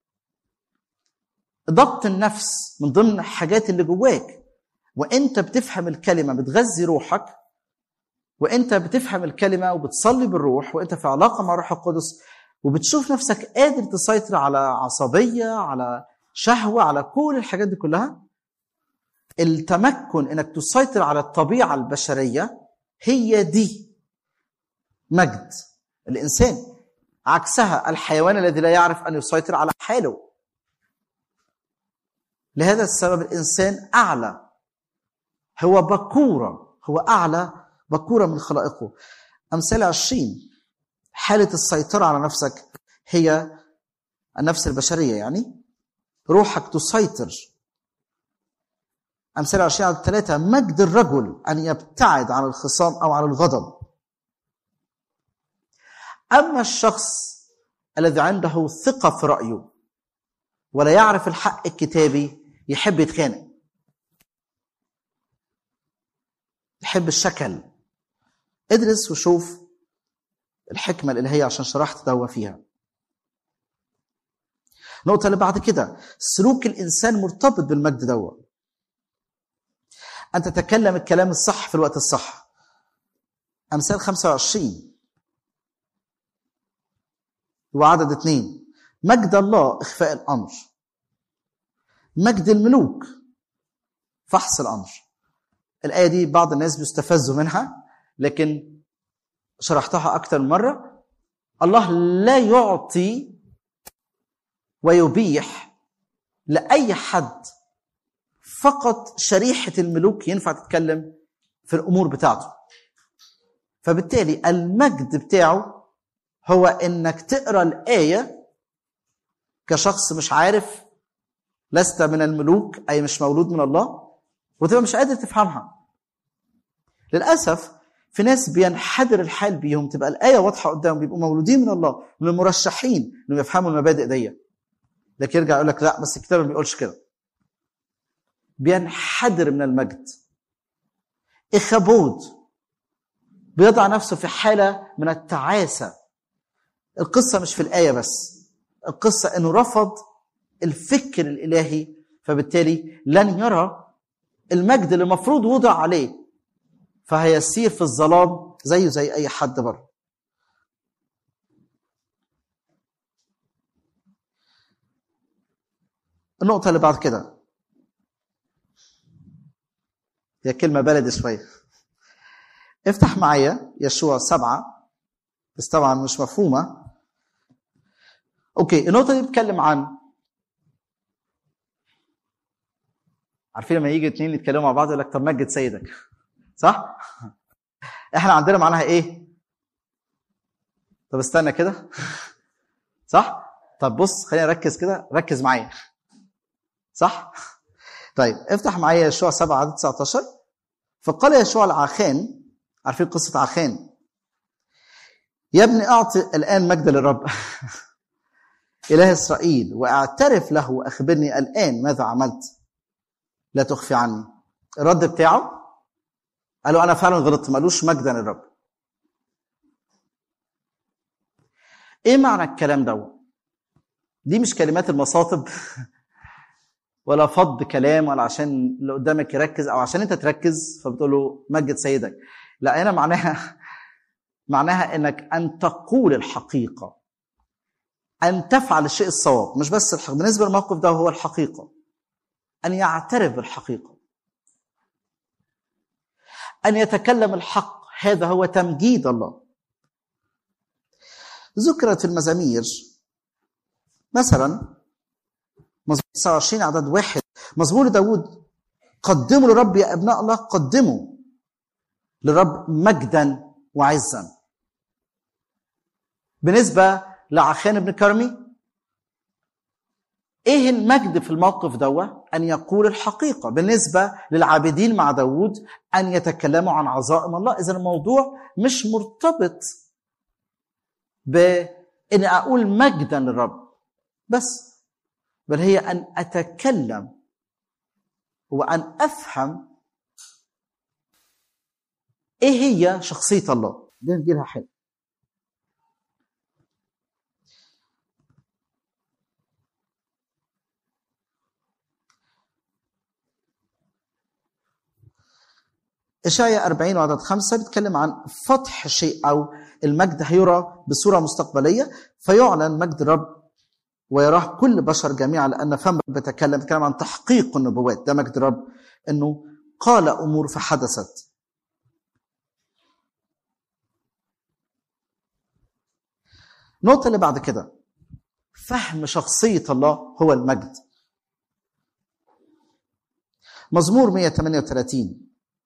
[SPEAKER 3] ضبط النفس من ضمن الحاجات اللي جواك وانت بتفهم الكلمه بتغذي روحك وانت بتفهم الكلمه وبتصلي بالروح وانت في علاقه مع الروح القدس وبتشوف نفسك قادر تسيطر على عصبيه على شهوه على كل الحاجات دي كلها التمكن انك تسيطر على الطبيعه البشريه هي دي مجد الانسان عكسها الحيوان الذي لا يعرف ان يسيطر على حاله لهذا السبب الانسان اعلى هو بكوره هو اعلى بكوره من خلائقه امثال عشرين حاله السيطره على نفسك هي النفس البشريه يعني روحك تسيطر امثال عشرين على ثلاثه مجد الرجل ان يبتعد عن الخصام او عن الغضب اما الشخص الذي عنده ثقه في رايه ولا يعرف الحق الكتابي يحب يتخانق يحب الشكل ادرس وشوف الحكمة الإلهية عشان شرحت دوا فيها النقطة اللي بعد كده سلوك الإنسان مرتبط بالمجد دوا أن تتكلم الكلام الصح في الوقت الصح أمثال 25 وعدد اثنين مجد الله إخفاء الأمر مجد الملوك فحص الأمر الآية دي بعض الناس بيستفزوا منها لكن شرحتها أكتر من مرة الله لا يعطي ويبيح لأي حد فقط شريحة الملوك ينفع تتكلم في الأمور بتاعته فبالتالي المجد بتاعه هو انك تقرا الايه كشخص مش عارف لست من الملوك اي مش مولود من الله وتبقى مش قادر تفهمها للاسف في ناس بينحدر الحال بيهم تبقى الايه واضحه قدامهم بيبقوا مولودين من الله من المرشحين انهم يفهموا المبادئ دي لكن يرجع يقول لك لا بس الكتاب ما بيقولش كده بينحدر من المجد اخابود بيضع نفسه في حاله من التعاسه القصه مش في الايه بس القصه انه رفض الفكر الالهي فبالتالي لن يرى المجد اللي المفروض وضع عليه فهيسير في الظلام زيه زي اي حد بره النقطة اللي بعد كده هي كلمة بلدي شوية افتح معايا يشوع سبعة بس طبعا مش مفهومة اوكي النقطة دي بتتكلم عن عارفين لما يجي اتنين يتكلموا مع بعض يقول لك طب مجد سيدك صح؟ احنا عندنا معناها ايه؟ طب استنى كده صح؟ طب بص خلينا نركز كده ركز معايا صح؟ طيب افتح معايا يشوع 7 عدد 19 فقال يشوع العاخان عارفين قصة عاخان يا ابني اعطي الان مجد للرب اله اسرائيل واعترف له واخبرني الان ماذا عملت لا تخفي عني الرد بتاعه قال له انا فعلا غلطت مالوش مجدا للرب ايه معنى الكلام ده دي مش كلمات المصاطب ولا فض كلام ولا عشان اللي قدامك يركز او عشان انت تركز فبتقول له مجد سيدك لا هنا معناها معناها انك ان تقول الحقيقه ان تفعل الشيء الصواب مش بس الحق. بالنسبه للموقف ده هو الحقيقه ان يعترف بالحقيقه ان يتكلم الحق هذا هو تمجيد الله ذكرت في المزامير مثلا مزمور 29 عدد واحد مزمور داود قدموا لرب يا ابناء الله قدموا لرب مجدا وعزا بالنسبه لعخان بن كرمي ايه المجد في الموقف دوا ان يقول الحقيقه بالنسبه للعابدين مع داود ان يتكلموا عن عظائم الله اذا الموضوع مش مرتبط بان اقول مجدا للرب بس بل هي ان اتكلم وان افهم ايه هي شخصيه الله دي نجيلها حلو إشعياء 40 وعدد خمسة بيتكلم عن فتح شيء أو المجد هيرى بصورة مستقبلية فيعلن مجد الرب ويراه كل بشر جميعا لأن فم بيتكلم بيتكلم عن تحقيق النبوات ده مجد الرب إنه قال أمور فحدثت النقطة اللي بعد كده فهم شخصية الله هو المجد مزمور 138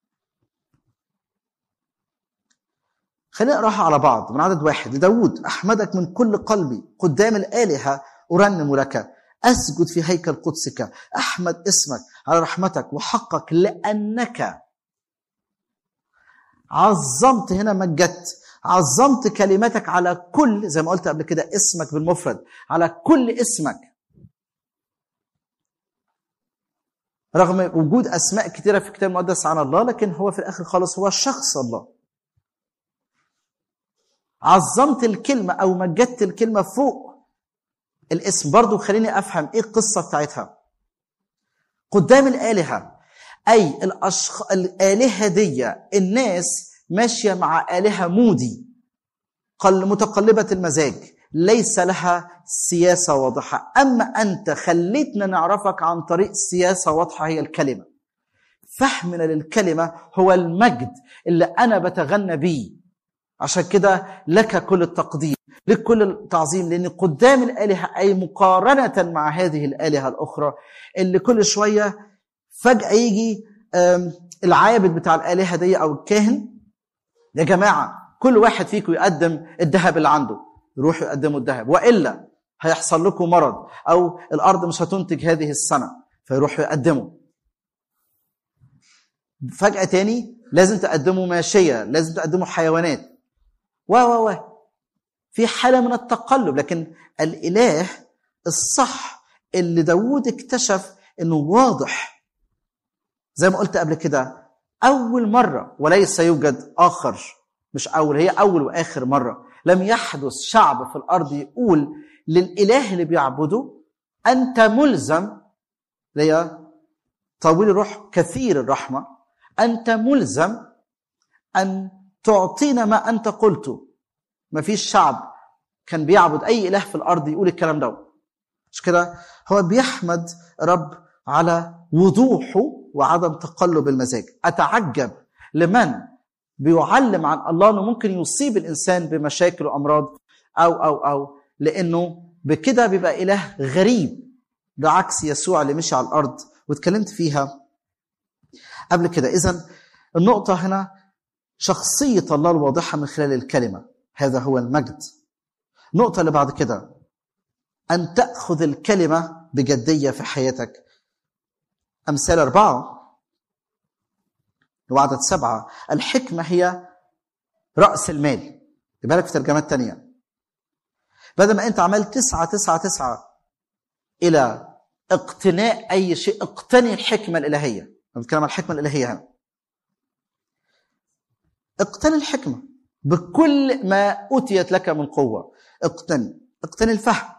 [SPEAKER 3] خلينا نقراها على بعض من عدد واحد لداود أحمدك من كل قلبي قدام الآلهة أرنم لك أسجد في هيكل قدسك أحمد اسمك على رحمتك وحقك لأنك عظمت هنا مجدت عظمت كلمتك على كل زي ما قلت قبل كده اسمك بالمفرد على كل اسمك رغم وجود اسماء كثيره في الكتاب المقدس عن الله لكن هو في الاخر خالص هو شخص الله عظمت الكلمه او مجدت الكلمه فوق الاسم برضو خليني افهم ايه القصه بتاعتها قدام الالهه اي الأشخ... الالهه دي الناس ماشيه مع الهه مودي قل متقلبه المزاج ليس لها سياسه واضحه اما انت خليتنا نعرفك عن طريق سياسه واضحه هي الكلمه فهمنا للكلمة هو المجد اللي أنا بتغنى بيه عشان كده لك كل التقدير لك كل التعظيم لأن قدام الآلهة أي مقارنة مع هذه الآلهة الأخرى اللي كل شوية فجأة يجي آم، العابد بتاع الآلهة دي أو الكاهن يا جماعة كل واحد فيكم يقدم الذهب اللي عنده يروحوا يقدموا الذهب وإلا هيحصل لكم مرض أو الأرض مش هتنتج هذه السنة فيروحوا يقدموا فجأة تاني لازم تقدموا ماشية لازم تقدموا حيوانات و و و في حالة من التقلب لكن الإله الصح اللي داوود اكتشف انه واضح زي ما قلت قبل كده أول مرة وليس يوجد آخر مش أول هي أول وآخر مرة لم يحدث شعب في الأرض يقول للإله اللي بيعبده أنت ملزم ليا طويل الروح كثير الرحمة أنت ملزم أن تعطينا ما أنت قلته ما فيش شعب كان بيعبد أي إله في الأرض يقول الكلام ده مش كده هو بيحمد رب على وضوحه وعدم تقلب المزاج أتعجب لمن بيعلم عن الله أنه ممكن يصيب الإنسان بمشاكل وأمراض أو أو أو لأنه بكده بيبقى إله غريب بعكس يسوع اللي مشي على الأرض واتكلمت فيها قبل كده إذا النقطة هنا شخصية الله الواضحة من خلال الكلمة هذا هو المجد النقطة اللي بعد كده أن تأخذ الكلمة بجدية في حياتك أمثال أربعة وعدد سبعة الحكمة هي رأس المال بالك في ترجمات تانية بدل ما أنت عملت تسعة تسعة تسعة إلى اقتناء أي شيء اقتني الحكمة الإلهية أنا بتكلم عن الحكمة الإلهية هنا اقتني الحكمة بكل ما أوتيت لك من قوة اقتني اقتني الفهم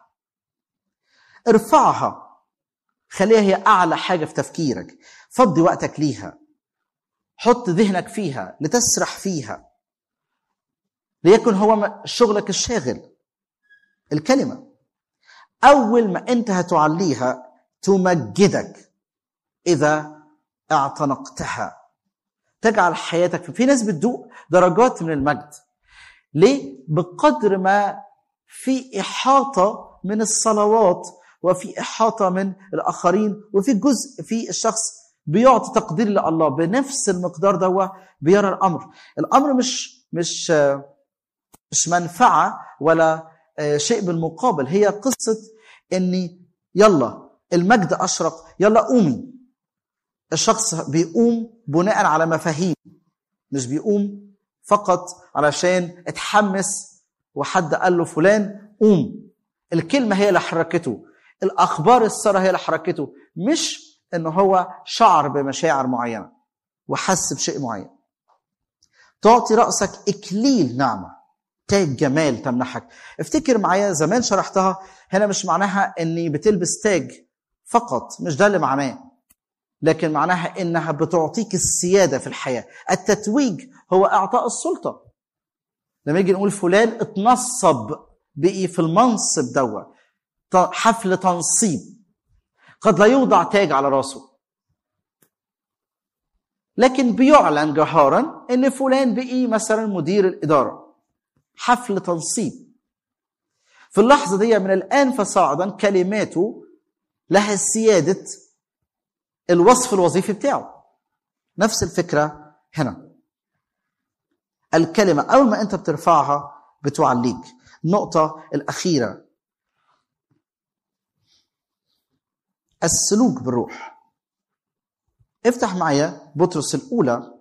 [SPEAKER 3] ارفعها خليها هي أعلى حاجة في تفكيرك فضي وقتك ليها حط ذهنك فيها لتسرح فيها ليكن هو شغلك الشاغل الكلمة أول ما أنت هتعليها تمجدك إذا اعتنقتها تجعل حياتك في ناس بتدوق درجات من المجد ليه؟ بقدر ما في إحاطة من الصلوات وفي إحاطة من الآخرين وفي جزء في الشخص بيعطي تقدير لله بنفس المقدار ده بيرى الأمر الأمر مش مش مش منفعة ولا شيء بالمقابل هي قصة إني يلا المجد أشرق يلا قومي الشخص بيقوم بناء على مفاهيم مش بيقوم فقط علشان اتحمس وحد قال له فلان قوم الكلمة هي اللي حركته الأخبار السارة هي اللي حركته مش إن هو شعر بمشاعر معينة وحس بشيء معين تعطي رأسك إكليل نعمة تاج جمال تمنحك افتكر معايا زمان شرحتها هنا مش معناها اني بتلبس تاج فقط مش ده اللي معناه لكن معناها انها بتعطيك السياده في الحياه التتويج هو اعطاء السلطه لما يجي نقول فلان اتنصب بقي في المنصب دوا حفل تنصيب قد لا يوضع تاج على راسه لكن بيعلن جهارا ان فلان بقي مثلا مدير الاداره حفل تنصيب في اللحظه دي من الان فصاعدا كلماته لها سياده الوصف الوظيفي بتاعه نفس الفكره هنا الكلمه اول ما انت بترفعها بتعليك النقطه الاخيره السلوك بالروح افتح معايا بطرس الاولى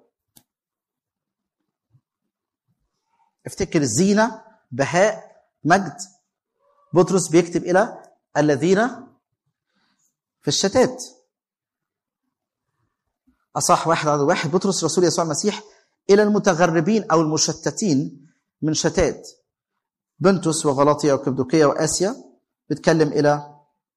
[SPEAKER 3] افتكر زينه بهاء مجد بطرس بيكتب الى الذين في الشتات أصح واحد عدد واحد بطرس رسول يسوع المسيح إلى المتغربين أو المشتتين من شتات بنتس وغلاطيا وكبدوكية وآسيا بيتكلم إلى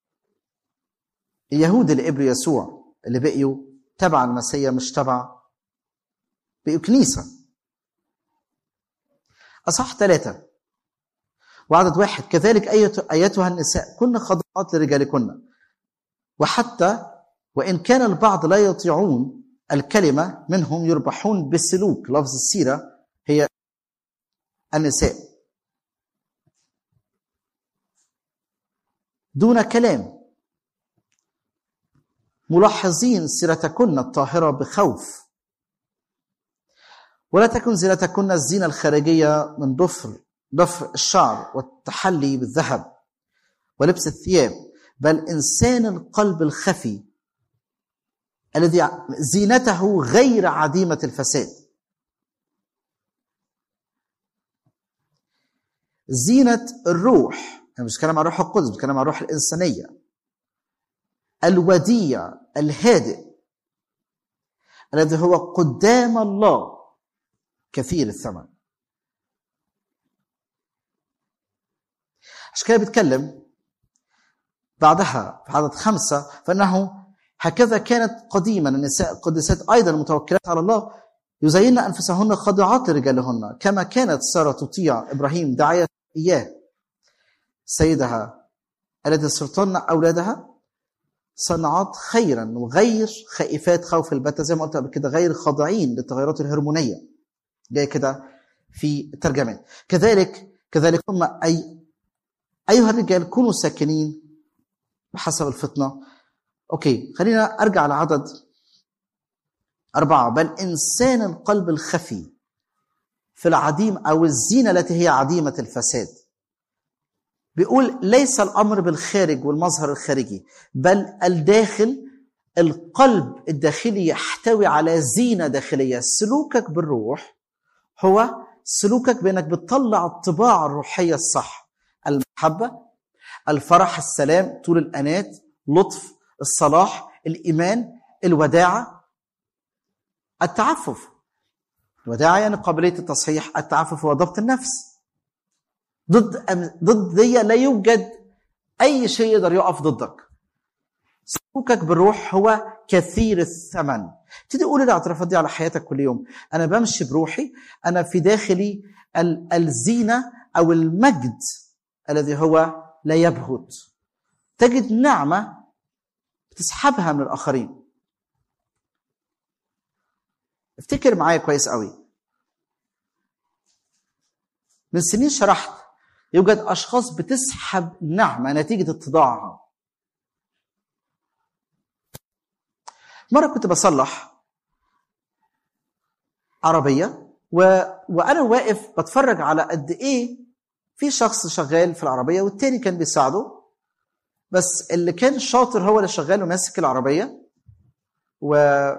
[SPEAKER 3] اليهود اللي قبلوا يسوع اللي بقيوا تبع المسيح مش تبع بقيوا كنيسة أصح ثلاثة وعدد واحد كذلك أيتها النساء كن خاضعات لرجالكن وحتى وإن كان البعض لا يطيعون الكلمة منهم يربحون بسلوك لفظ السيرة هي النساء دون كلام ملاحظين سيرتكن الطاهرة بخوف ولا تكن زينتكن الزينة الخارجية من ضفر ضفر الشعر والتحلي بالذهب ولبس الثياب بل إنسان القلب الخفي الذي زينته غير عديمة الفساد زينة الروح أنا مش بتكلم عن الروح القدس بتكلم عن الروح الإنسانية الوديع الهادئ الذي هو قدام الله كثير الثمن عشان كده بيتكلم بعدها في عدد خمسة فإنه هكذا كانت قديما النساء القديسات أيضا المتوكلات على الله يزين أنفسهن خاضعات لرجالهن كما كانت سارة تطيع إبراهيم داعية إياه سيدها التي سرطن أولادها صنعات خيرا وغير خائفات خوف البتة زي ما قلت قبل كده غير خاضعين للتغيرات الهرمونية جاي كده في الترجمة كذلك كذلك هم أي أيها الرجال كونوا ساكنين بحسب الفطنة أوكي خلينا أرجع لعدد أربعة بل إنسان القلب الخفي في العديم أو الزينة التي هي عديمة الفساد بيقول ليس الأمر بالخارج والمظهر الخارجي بل الداخل القلب الداخلي يحتوي على زينة داخلية سلوكك بالروح هو سلوكك بأنك بتطلع الطباع الروحية الصح المحبة الفرح السلام طول الأنات لطف الصلاح الإيمان الوداعة التعفف الوداعة يعني قابلية التصحيح التعفف هو ضبط النفس ضد ضد دي لا يوجد أي شيء يقدر يقف ضدك سلوكك بالروح هو كثير الثمن تبتدي قول الاعترافات دي على حياتك كل يوم انا بمشي بروحي انا في داخلي الزينه او المجد الذي هو لا يبهت تجد نعمه بتسحبها من الاخرين افتكر معايا كويس قوي من سنين شرحت يوجد اشخاص بتسحب نعمه نتيجه اتضاعها مره كنت بصلح عربيه و... وانا واقف بتفرج على قد ايه في شخص شغال في العربيه والتاني كان بيساعده بس اللي كان شاطر هو اللي شغال وماسك العربيه و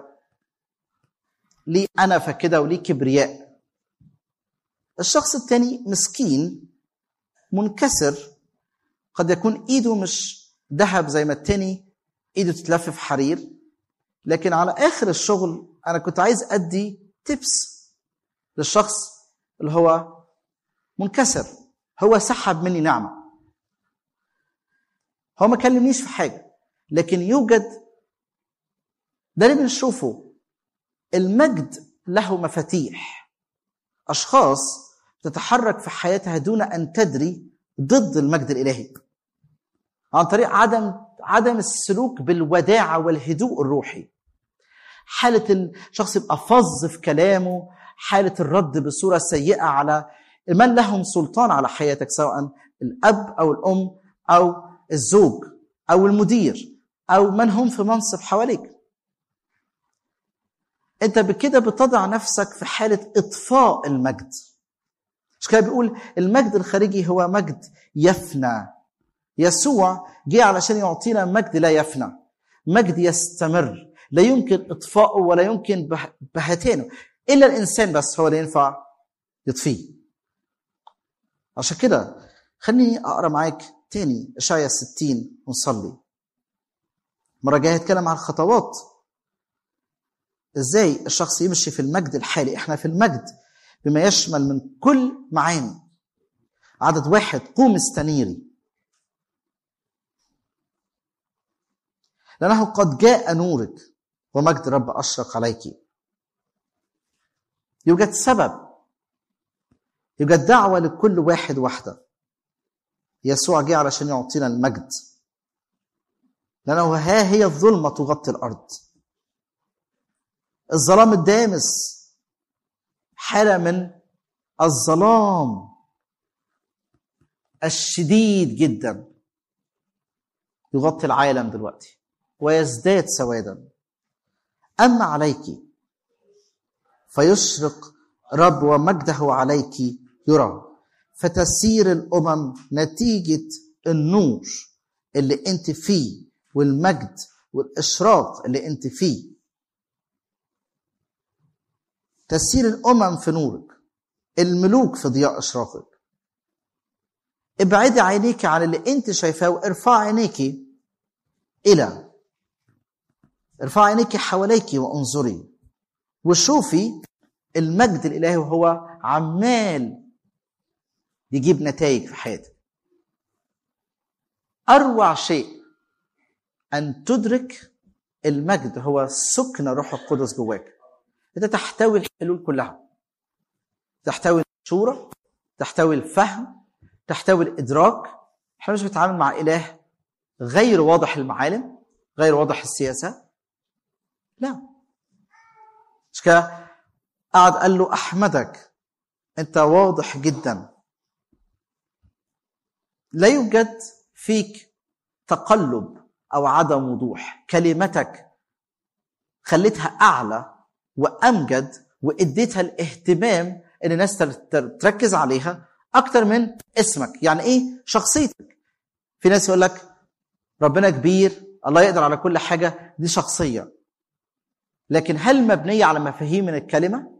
[SPEAKER 3] ليه انفه كده وليه كبرياء الشخص التاني مسكين منكسر قد يكون ايده مش ذهب زي ما التاني ايده تتلف في حرير لكن على اخر الشغل انا كنت عايز ادي تيبس للشخص اللي هو منكسر هو سحب مني نعمه هو ما كلمنيش في حاجه لكن يوجد ده اللي بنشوفه المجد له مفاتيح اشخاص تتحرك في حياتها دون ان تدري ضد المجد الالهي عن طريق عدم عدم السلوك بالوداعه والهدوء الروحي حاله الشخص يبقى فظ في كلامه حاله الرد بصوره سيئه على من لهم سلطان على حياتك سواء الاب او الام او الزوج او المدير او من هم في منصب حواليك انت بكده بتضع نفسك في حاله اطفاء المجد مش كده بيقول المجد الخارجي هو مجد يفنى يسوع جه علشان يعطينا مجد لا يفنى مجد يستمر لا يمكن اطفاؤه ولا يمكن بهتانه الا الانسان بس هو اللي ينفع يطفيه عشان كده خليني اقرا معاك تاني اشعيا 60 ونصلي المره الجايه هتكلم عن الخطوات ازاي الشخص يمشي في المجد الحالي احنا في المجد بما يشمل من كل معاني عدد واحد قوم استنيري لأنه قد جاء نورك ومجد رب أشرق عليك يوجد سبب يوجد دعوة لكل واحد واحدة يسوع جه علشان يعطينا المجد لأنه ها هي الظلمة تغطي الأرض الظلام الدامس حالة من الظلام الشديد جدا يغطي العالم دلوقتي ويزداد سوادا أما عليك فيشرق رب ومجده عليك يرى فتسير الأمم نتيجة النور اللي انت فيه والمجد والإشراق اللي انت فيه تسير الأمم في نورك الملوك في ضياء إشراقك ابعدي عينيك عن اللي انت شايفاه وارفع عينيك الى ارفع عينيك حواليك وانظري وشوفي المجد الالهي وهو عمال يجيب نتائج في حياتك اروع شيء ان تدرك المجد هو سكن الروح القدس جواك انت تحتوي الحلول كلها تحتوي الشورى تحتوي الفهم تحتوي الادراك احنا مش بنتعامل مع اله غير واضح المعالم غير واضح السياسه لا مش كده قعد قال له احمدك انت واضح جدا لا يوجد فيك تقلب او عدم وضوح كلمتك خليتها اعلى وامجد واديتها الاهتمام ان الناس تركز عليها اكتر من اسمك يعني ايه شخصيتك في ناس يقول لك ربنا كبير الله يقدر على كل حاجه دي شخصيه لكن هل مبنيه على مفاهيم من الكلمه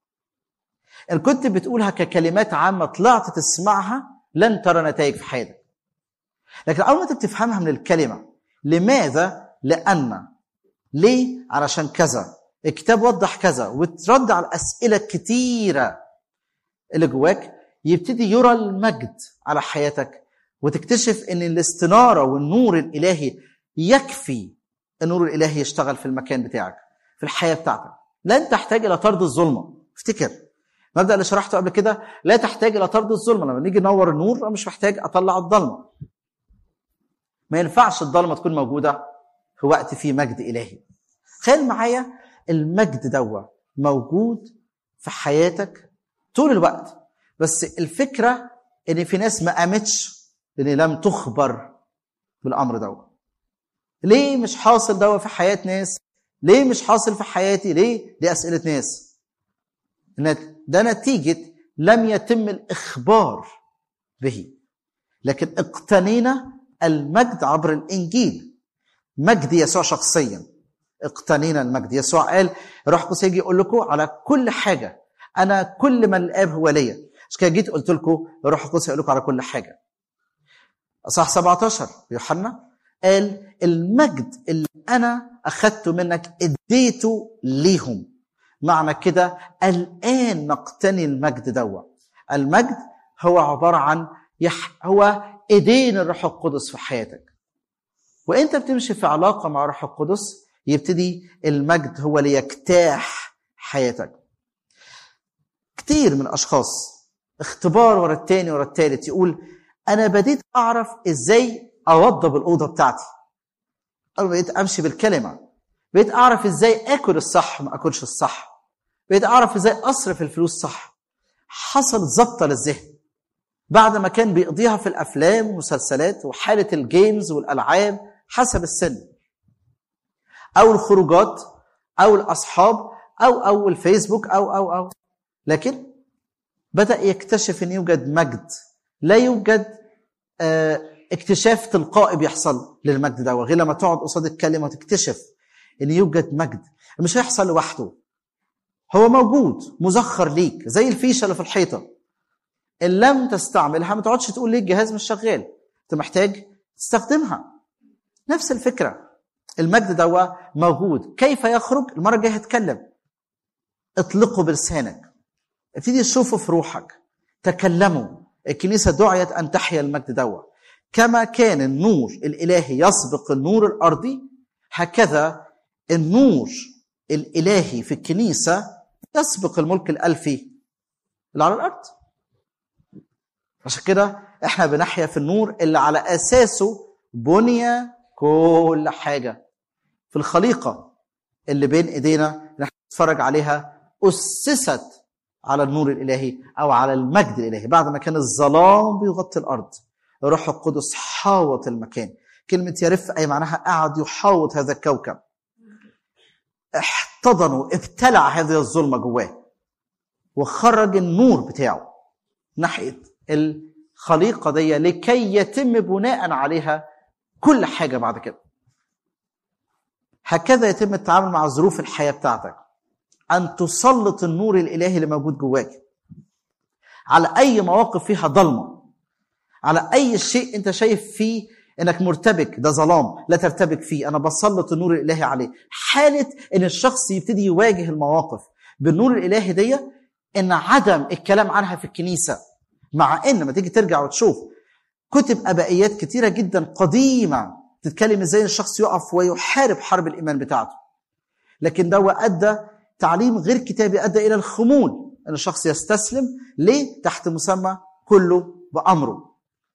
[SPEAKER 3] ان كنت بتقولها ككلمات عامه طلعت تسمعها لن ترى نتائج في حياتك لكن اول ما انت بتفهمها من الكلمه لماذا لان ليه علشان كذا الكتاب وضح كذا وترد على الاسئله الكتيره اللي جواك يبتدي يرى المجد على حياتك وتكتشف ان الاستناره والنور الالهي يكفي النور الالهي يشتغل في المكان بتاعك في الحياه بتاعتك لن تحتاج الى طرد الظلمه افتكر المبدا اللي شرحته قبل كده لا تحتاج الى طرد الظلمه لما نيجي ننور النور انا مش محتاج اطلع الضلمه ما ينفعش الضلمه تكون موجوده في وقت فيه مجد الهي تخيل معايا المجد دوا موجود في حياتك طول الوقت بس الفكره ان في ناس ما قامتش لان لم تخبر بالامر ده ليه مش حاصل ده في حياه ناس ليه مش حاصل في حياتي ليه دي اسئله ناس ده نتيجه لم يتم الاخبار به لكن اقتنينا المجد عبر الانجيل مجد يسوع شخصيا اقتنينا المجد يسوع قال روح القدس يجي يقول لكم على كل حاجه انا كل من الاب هو ليا مش كده جيت قلت لكم الروح القدس يقول لكم على كل حاجه اصح 17 يوحنا قال المجد اللي انا اخذته منك اديته ليهم معنى كده الان نقتني المجد دوا المجد هو عباره عن يح هو ايدين الروح القدس في حياتك وانت بتمشي في علاقه مع الروح القدس يبتدي المجد هو اللي يجتاح حياتك كتير من الاشخاص اختبار ورا التاني ورا التالت يقول انا بديت اعرف ازاي اوضب الاوضه بتاعتي انا بقيت امشي بالكلمه بقيت اعرف ازاي اكل الصح ما اكلش الصح بقيت اعرف ازاي اصرف الفلوس صح حصل ظبطه للذهن بعد ما كان بيقضيها في الافلام والمسلسلات وحاله الجيمز والالعاب حسب السن او الخروجات او الاصحاب او او الفيسبوك او او او لكن بدا يكتشف ان يوجد مجد لا يوجد اه اكتشاف تلقائي بيحصل للمجد ده غير لما تقعد قصاد الكلمه وتكتشف ان يوجد مجد مش هيحصل لوحده هو موجود مزخر ليك زي الفيشه اللي في الحيطه ان لم تستعملها ما تقعدش تقول ليه الجهاز مش شغال انت محتاج تستخدمها نفس الفكره المجد ده موجود كيف يخرج المره الجايه هتكلم اطلقه بلسانك ابتدي تشوفه في روحك تكلموا الكنيسه دعيت ان تحيا المجد دوا كما كان النور الالهي يسبق النور الارضي هكذا النور الالهي في الكنيسه يسبق الملك الالفي اللي على الارض عشان كده احنا بنحيا في النور اللي على اساسه بني كل حاجه في الخليقه اللي بين ايدينا اتفرج عليها أسست على النور الإلهي أو على المجد الإلهي بعد ما كان الظلام بيغطي الأرض الروح القدس حاوط المكان كلمة يرف أي معناها قعد يحاوط هذا الكوكب احتضنه ابتلع هذه الظلمة جواه وخرج النور بتاعه ناحية الخليقة دي لكي يتم بناء عليها كل حاجة بعد كده هكذا يتم التعامل مع ظروف الحياة بتاعتك أن تسلط النور الإلهي اللي موجود جواك على أي مواقف فيها ضلمة على أي شيء أنت شايف فيه انك مرتبك ده ظلام لا ترتبك فيه انا بسلط النور الالهي عليه حاله ان الشخص يبتدي يواجه المواقف بالنور الالهي دي ان عدم الكلام عنها في الكنيسه مع ان لما تيجي ترجع وتشوف كتب ابائيات كتيره جدا قديمه تتكلم ازاي الشخص يقف ويحارب حرب الايمان بتاعته لكن ده ادى تعليم غير كتابي ادى الى الخمول ان الشخص يستسلم ليه تحت مسمى كله بامره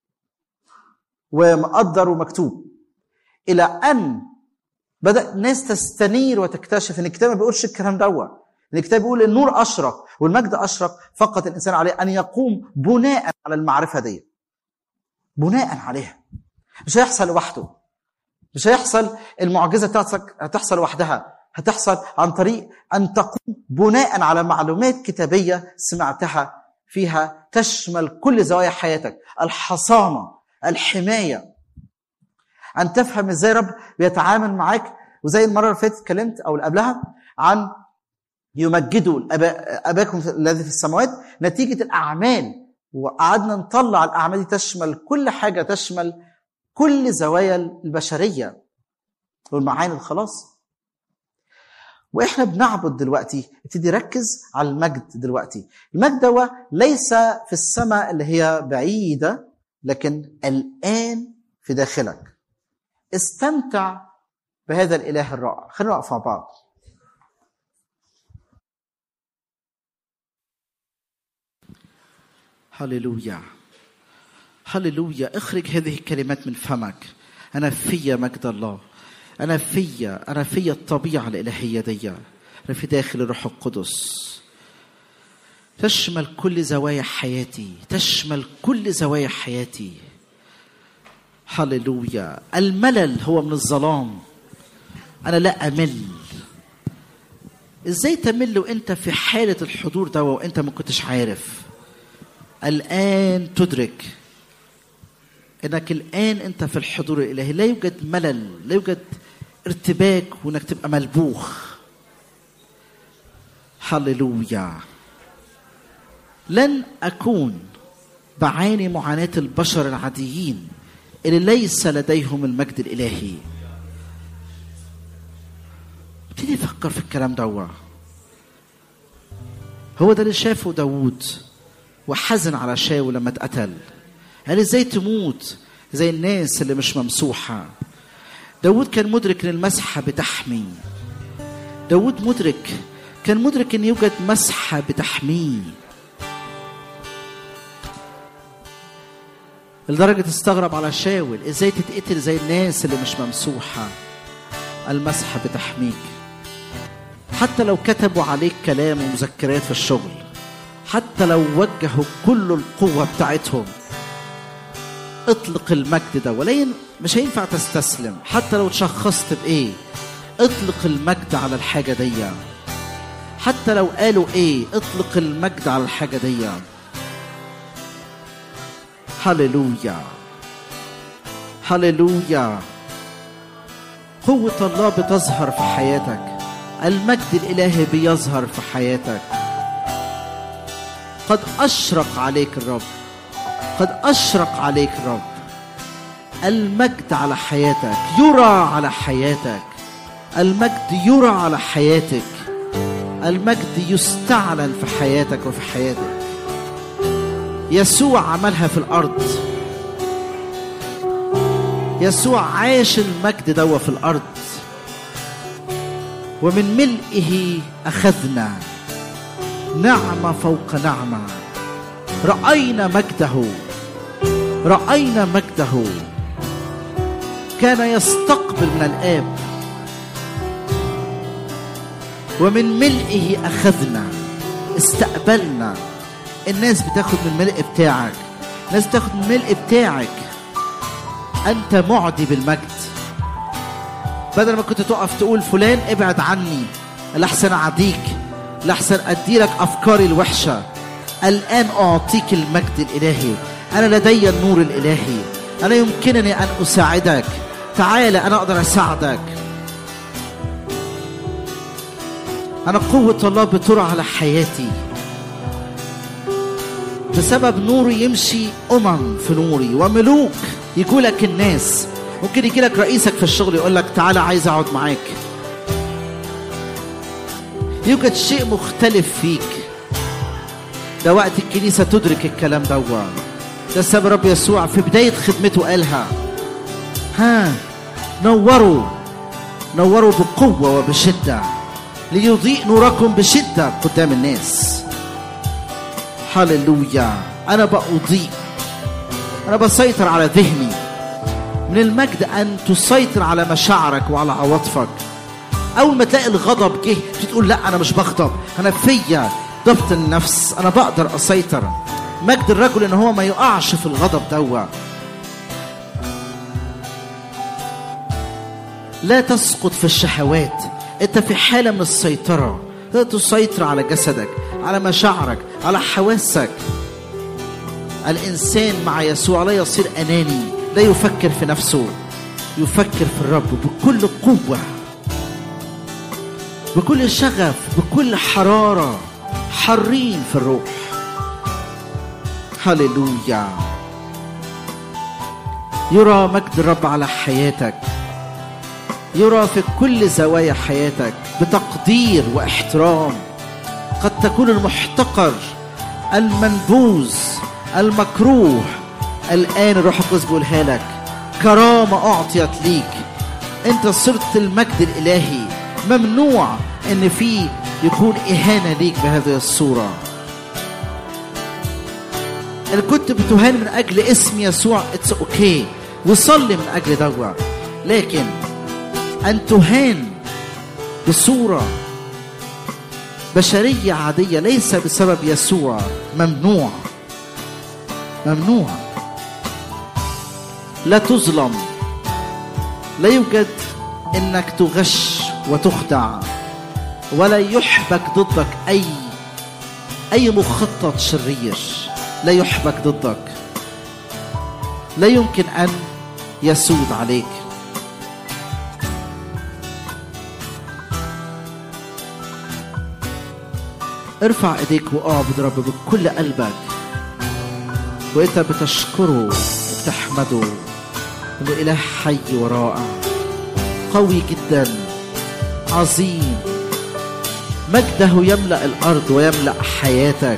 [SPEAKER 3] ومقدر ومكتوب الى ان بدا الناس تستنير وتكتشف ان الكتاب ما بيقولش الكلام دوت ان الكتاب بيقول النور اشرق والمجد اشرق فقط الانسان عليه ان يقوم بناء على المعرفه دي بناء عليها مش هيحصل لوحده مش هيحصل المعجزه بتاعتك هتحصل لوحدها هتحصل عن طريق ان تقوم بناء على معلومات كتابيه سمعتها فيها تشمل كل زوايا حياتك الحصانه الحمايه ان تفهم ازاي رب بيتعامل معاك وزي المره اللي فاتت اتكلمت او اللي قبلها عن يمجدوا اباكم الذي في السماوات نتيجه الاعمال وقعدنا نطلع الاعمال دي تشمل كل حاجه تشمل كل زوايا البشريه والمعاني الخلاص واحنا بنعبد دلوقتي ابتدي ركز على المجد دلوقتي المجد ده ليس في السماء اللي هي بعيده لكن الان في داخلك استمتع بهذا الاله الرائع خلينا نقف مع بعض
[SPEAKER 2] هللويا هللويا اخرج هذه الكلمات من فمك انا فيا مجد الله انا فيا انا فيا الطبيعه الالهيه دي انا في داخل الروح القدس تشمل كل زوايا حياتي تشمل كل زوايا حياتي هللويا الملل هو من الظلام انا لا امل ازاي تمل وانت في حاله الحضور ده وانت ما كنتش عارف الان تدرك انك الان انت في الحضور الالهي لا يوجد ملل لا يوجد ارتباك وانك تبقى ملبوخ هللويا لن اكون بعاني معاناه البشر العاديين اللي ليس لديهم المجد الالهي ابتدي افكر في الكلام ده هو ده اللي شافه داوود وحزن على شاول لما اتقتل قال ازاي تموت زي الناس اللي مش ممسوحة داود كان مدرك ان المسحة بتحمي داود مدرك كان مدرك ان يوجد مسحة بتحميه لدرجة استغرب على شاول ازاي تتقتل زي الناس اللي مش ممسوحة المسحة بتحميك حتى لو كتبوا عليك كلام ومذكرات في الشغل حتى لو وجهوا كل القوة بتاعتهم اطلق المجد ده ولين مش هينفع تستسلم حتى لو تشخصت بايه اطلق المجد على الحاجة دي حتى لو قالوا ايه اطلق المجد على الحاجة دي هللويا هللويا قوة الله بتظهر في حياتك المجد الإلهي بيظهر في حياتك قد أشرق عليك الرب قد أشرق عليك الرب المجد على حياتك يرى على حياتك المجد يرى على حياتك المجد يستعلن في حياتك وفي حياتك يسوع عملها في الأرض يسوع عاش المجد دوا في الأرض ومن ملئه أخذنا نعمة فوق نعمة رأينا مجده رأينا مجده كان يستقبل من الآب ومن ملئه أخذنا استقبلنا الناس بتاخد من الملء بتاعك الناس بتاخد من الملء بتاعك أنت معدي بالمجد بدل ما كنت تقف تقول فلان ابعد عني لحسن أعديك لحسن أديلك أفكاري الوحشة الآن أعطيك المجد الإلهي أنا لدي النور الإلهي أنا يمكنني أن أساعدك تعال أنا أقدر أساعدك أنا قوة الله بترى على حياتي بسبب نوري يمشي أمم في نوري وملوك يقولك الناس ممكن يجي لك رئيسك في الشغل يقول لك تعالى عايز أقعد معاك يوجد شيء مختلف فيك ده وقت الكنيسة تدرك الكلام ده ده سبب رب يسوع في بداية خدمته قالها ها نوروا نوروا بقوة وبشدة ليضيء نوركم بشدة قدام الناس هللويا أنا بأضيء أنا بسيطر على ذهني من المجد أن تسيطر على مشاعرك وعلى عواطفك أول ما تلاقي الغضب جه تقول لا أنا مش بغضب أنا فيا ضبط النفس أنا بقدر أسيطر مجد الرجل إن هو ما يقعش في الغضب دوا لا تسقط في الشهوات انت في حاله من السيطره لا تسيطر على جسدك على مشاعرك على حواسك الانسان مع يسوع لا يصير اناني لا يفكر في نفسه يفكر في الرب بكل قوه بكل شغف بكل حراره حرين في الروح هللويا يرى مجد الرب على حياتك يرى في كل زوايا حياتك بتقدير واحترام قد تكون المحتقر المنبوذ المكروه الآن الروح القدس بيقولها لك كرامة أعطيت ليك أنت صرت المجد الإلهي ممنوع أن في يكون إهانة ليك بهذه الصورة إن كنت بتهان من أجل اسم يسوع اتس أوكي وصلي من أجل دوا لكن أن تهان بصورة بشرية عادية ليس بسبب يسوع ممنوع ممنوع لا تظلم لا يوجد انك تغش وتخدع ولا يحبك ضدك اي اي مخطط شرير لا يحبك ضدك لا يمكن ان يسود عليك ارفع ايديك واعبد رب بكل قلبك وانت بتشكره وبتحمده انه اله حي ورائع قوي جدا عظيم مجده يملا الارض ويملا حياتك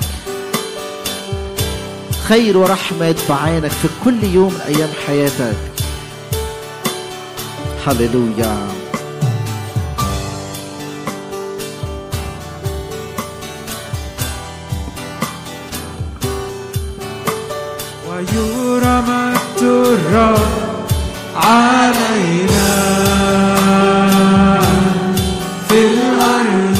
[SPEAKER 2] خير ورحمه يتبعانك في كل يوم من ايام حياتك هللويا
[SPEAKER 4] ويرى مجد الرب علينا في الأرض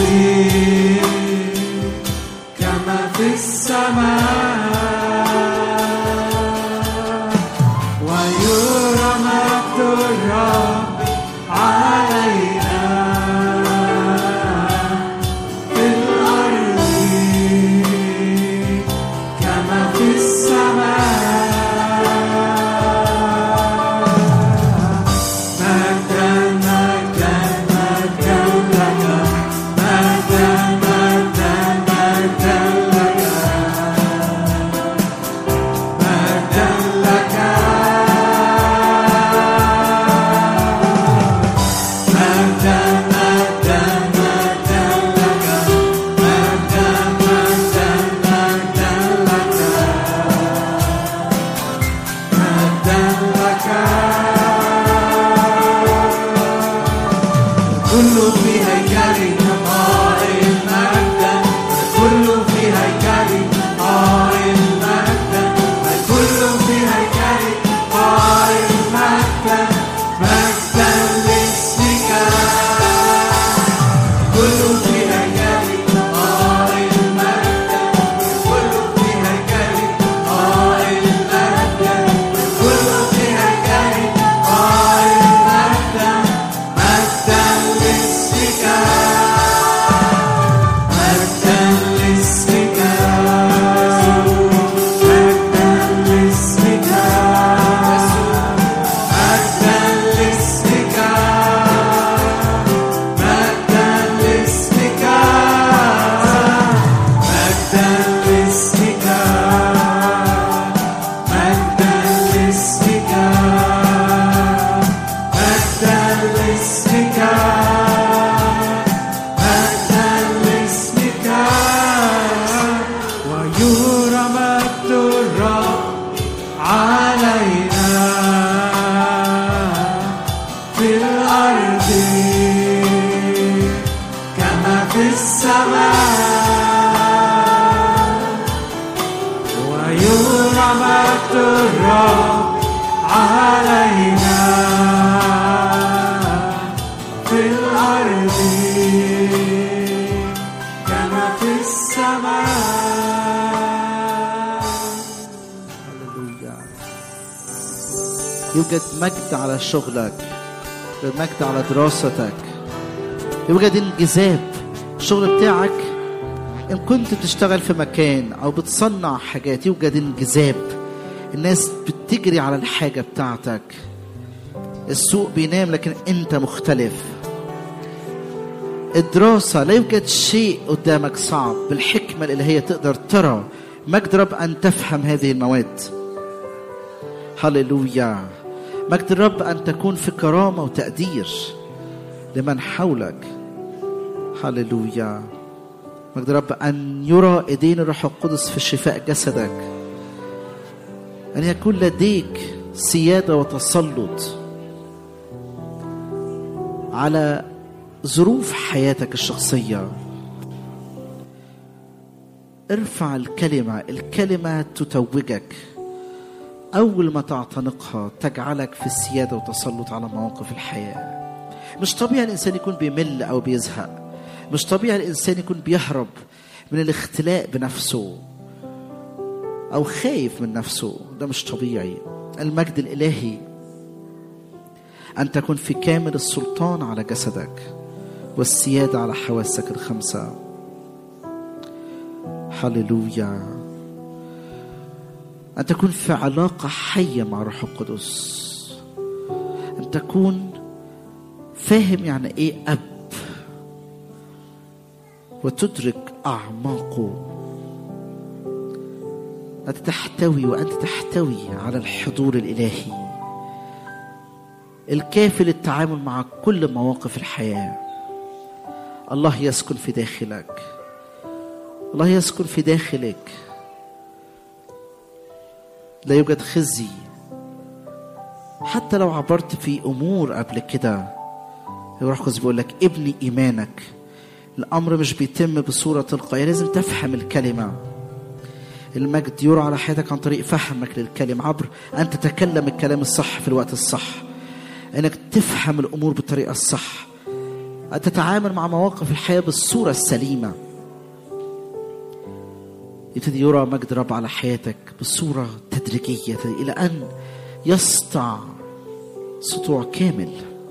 [SPEAKER 4] كما في السماء ويرى مجد الرب علينا في الأرض كما في السماء
[SPEAKER 2] يوجد مجد على شغلك يوجد مجد على دراستك يوجد انجذاب الشغل بتاعك ان كنت بتشتغل في مكان او بتصنع حاجات يوجد انجذاب الناس بتجري على الحاجه بتاعتك السوق بينام لكن انت مختلف الدراسة لا يوجد شيء قدامك صعب بالحكمة الإلهية تقدر ترى مجد رب أن تفهم هذه المواد هللويا مجد الرب أن تكون في كرامة وتقدير لمن حولك هللويا مجد الرب أن يرى إيدين الروح القدس في شفاء جسدك أن يكون لديك سيادة وتسلط على ظروف حياتك الشخصية ارفع الكلمة الكلمة تتوجك أول ما تعتنقها تجعلك في السيادة وتسلط على مواقف الحياة مش طبيعي الإنسان يكون بيمل أو بيزهق مش طبيعي الإنسان يكون بيهرب من الاختلاء بنفسه أو خايف من نفسه ده مش طبيعي المجد الإلهي أن تكون في كامل السلطان على جسدك والسيادة على حواسك الخمسة هللويا أن تكون في علاقة حية مع الروح القدس أن تكون فاهم يعني إيه أب وتدرك أعماقه أنت تحتوي وأنت تحتوي على الحضور الإلهي الكافي للتعامل مع كل مواقف الحياة الله يسكن في داخلك الله يسكن في داخلك لا يوجد خزي حتى لو عبرت في امور قبل كده الروح القدس بيقول لك ابني ايمانك الامر مش بيتم بصوره تلقائيه لازم تفهم الكلمه المجد يرى على حياتك عن طريق فهمك للكلمة عبر أن تتكلم الكلام الصح في الوقت الصح أنك تفهم الأمور بالطريقة الصح أن تتعامل مع مواقف الحياة بالصورة السليمة يبتدي يرى مجد رب على حياتك بصورة تدريجية إلى أن يسطع سطوع كامل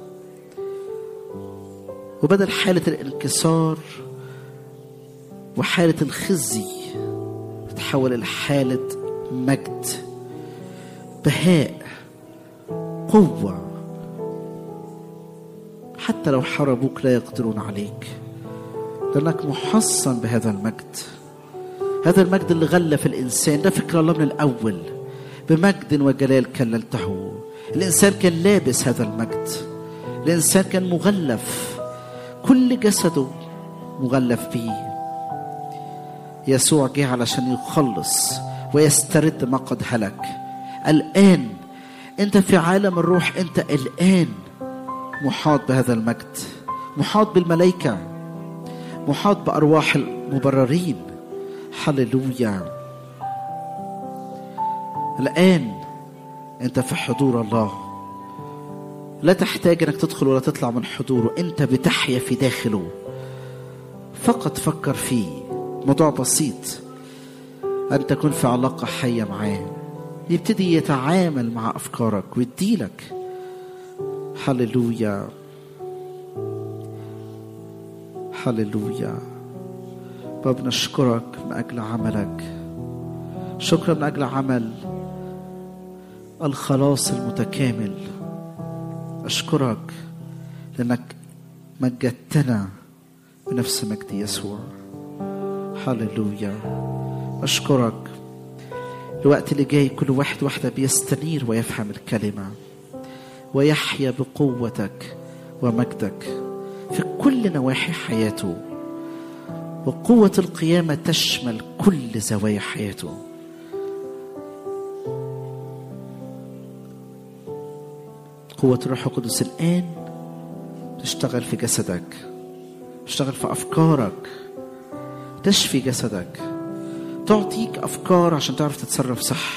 [SPEAKER 2] وبدل حالة الانكسار وحالة الخزي تتحول إلى حالة مجد بهاء قوة حتى لو حاربوك لا يقدرون عليك لأنك محصن بهذا المجد هذا المجد اللي غلى في الإنسان ده فكر الله من الأول بمجد وجلال كللته الإنسان كان لابس هذا المجد الإنسان كان مغلف كل جسده مغلف به يسوع جه علشان يخلص ويسترد ما قد هلك الآن أنت في عالم الروح أنت الآن محاط بهذا المجد محاط بالملائكة محاط بأرواح المبررين هللويا الآن أنت في حضور الله لا تحتاج أنك تدخل ولا تطلع من حضوره أنت بتحيا في داخله فقط فكر فيه موضوع بسيط أن تكون في علاقة حية معاه يبتدي يتعامل مع أفكارك ويديلك هللويا هللويا باب نشكرك من أجل عملك شكرا من أجل عمل الخلاص المتكامل أشكرك لأنك مجدتنا بنفس مجد يسوع هللويا أشكرك الوقت اللي جاي كل واحد واحدة بيستنير ويفهم الكلمة ويحيا بقوتك ومجدك في كل نواحي حياته وقوة القيامة تشمل كل زوايا حياته قوة الروح القدس الآن تشتغل في جسدك تشتغل في أفكارك تشفي جسدك تعطيك أفكار عشان تعرف تتصرف صح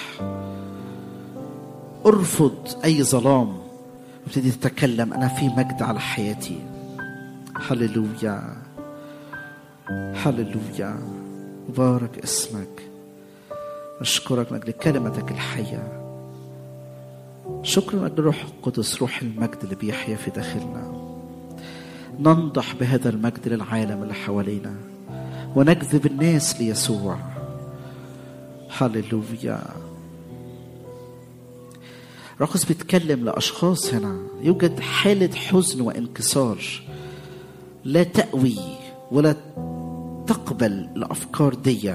[SPEAKER 2] ارفض أي ظلام وابتدي تتكلم أنا في مجد على حياتي هللويا هللويا مبارك اسمك أشكرك من أجل كلمتك الحية شكرا لأجل الروح القدس روح المجد اللي بيحيا في داخلنا ننضح بهذا المجد للعالم اللي حوالينا ونجذب الناس ليسوع هللويا راقص بيتكلم لأشخاص هنا يوجد حالة حزن وانكسار لا تأوي ولا تقبل الأفكار دي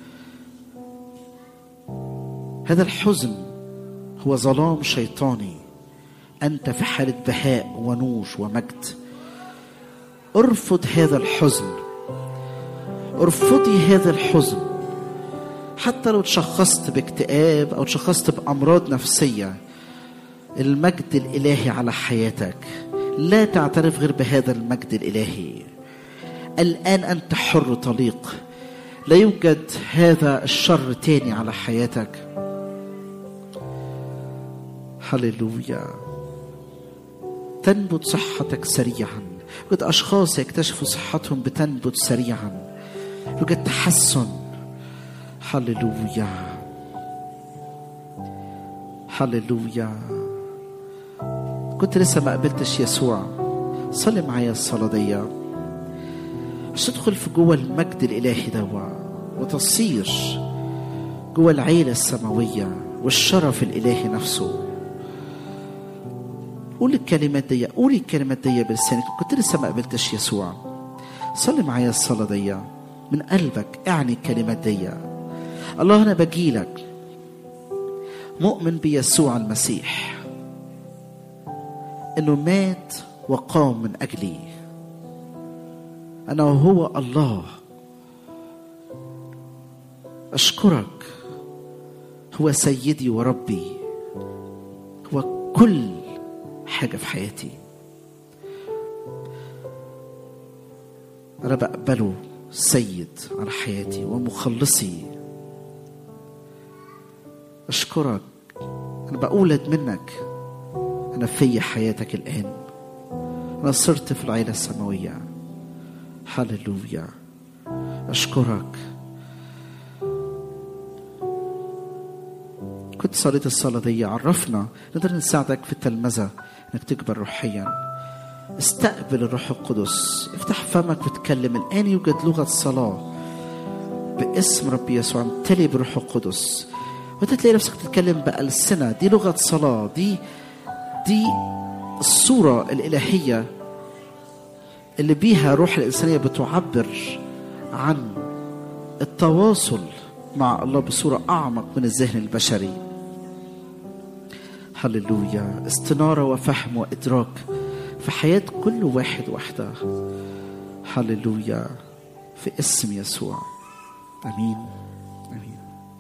[SPEAKER 2] هذا الحزن هو ظلام شيطاني أنت في حالة بهاء ونور ومجد ارفض هذا الحزن ارفضي هذا الحزن حتى لو تشخصت باكتئاب أو تشخصت بأمراض نفسية المجد الإلهي على حياتك لا تعترف غير بهذا المجد الإلهي الآن أنت حر طليق لا يوجد هذا الشر تاني على حياتك هللويا تنبت صحتك سريعا يوجد أشخاص يكتشفوا صحتهم بتنبت سريعا يوجد تحسن هللويا هللويا كنت لسه ما قابلتش يسوع صلي معايا الصلاة دي عشان تدخل في جوه المجد الإلهي دوا وتصير جوه العيلة السماوية والشرف الإلهي نفسه قول الكلمات دي قولي الكلمات دي بلسانك كنت لسه ما قابلتش يسوع صلي معايا الصلاة دي من قلبك اعني الكلمات دي الله أنا بجيلك مؤمن بيسوع المسيح انه مات وقام من اجلي انا وهو الله اشكرك هو سيدي وربي هو كل حاجه في حياتي انا بقبله سيد على حياتي ومخلصي اشكرك انا بقولد منك أنا في حياتك الآن أنا صرت في العيلة السماوية هللويا أشكرك كنت صليت الصلاة دي عرفنا نقدر نساعدك في التلمذة إنك تكبر روحيا استقبل الروح القدس افتح فمك وتكلم الآن يوجد لغة صلاة باسم رب يسوع امتلي بروح القدس وانت تلاقي نفسك تتكلم بألسنة دي لغة صلاة دي دي الصورة الإلهية اللي بيها روح الإنسانية بتعبر عن التواصل مع الله بصورة أعمق من الذهن البشري هللويا استنارة وفهم وإدراك في حياة كل واحد وحده هللويا في اسم يسوع امين امين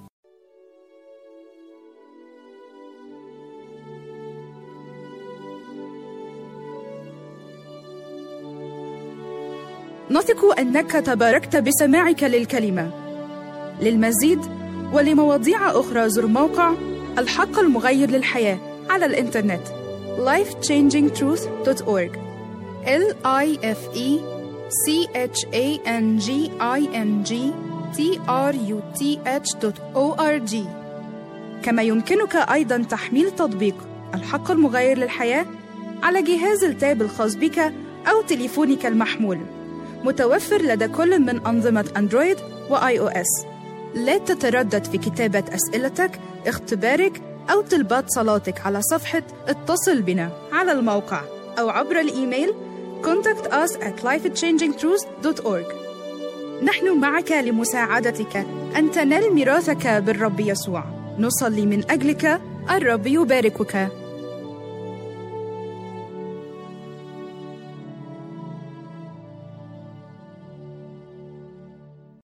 [SPEAKER 1] نثق انك تباركت بسماعك للكلمه للمزيد ولمواضيع اخرى زر موقع الحق المغير للحياه على الانترنت lifechangingtruth.org l i f e c h a n g i n g t r u t h o r g كما يمكنك ايضا تحميل تطبيق الحق المغير للحياه على جهاز التاب الخاص بك او تليفونك المحمول متوفر لدى كل من أنظمة أندرويد وآي أو إس. لا تتردد في كتابة أسئلتك، اختبارك أو طلبات صلاتك على صفحة اتصل بنا على الموقع أو عبر الإيميل contact us at lifechangingtruth.org نحن معك لمساعدتك أن تنال ميراثك بالرب يسوع نصلي من أجلك الرب يباركك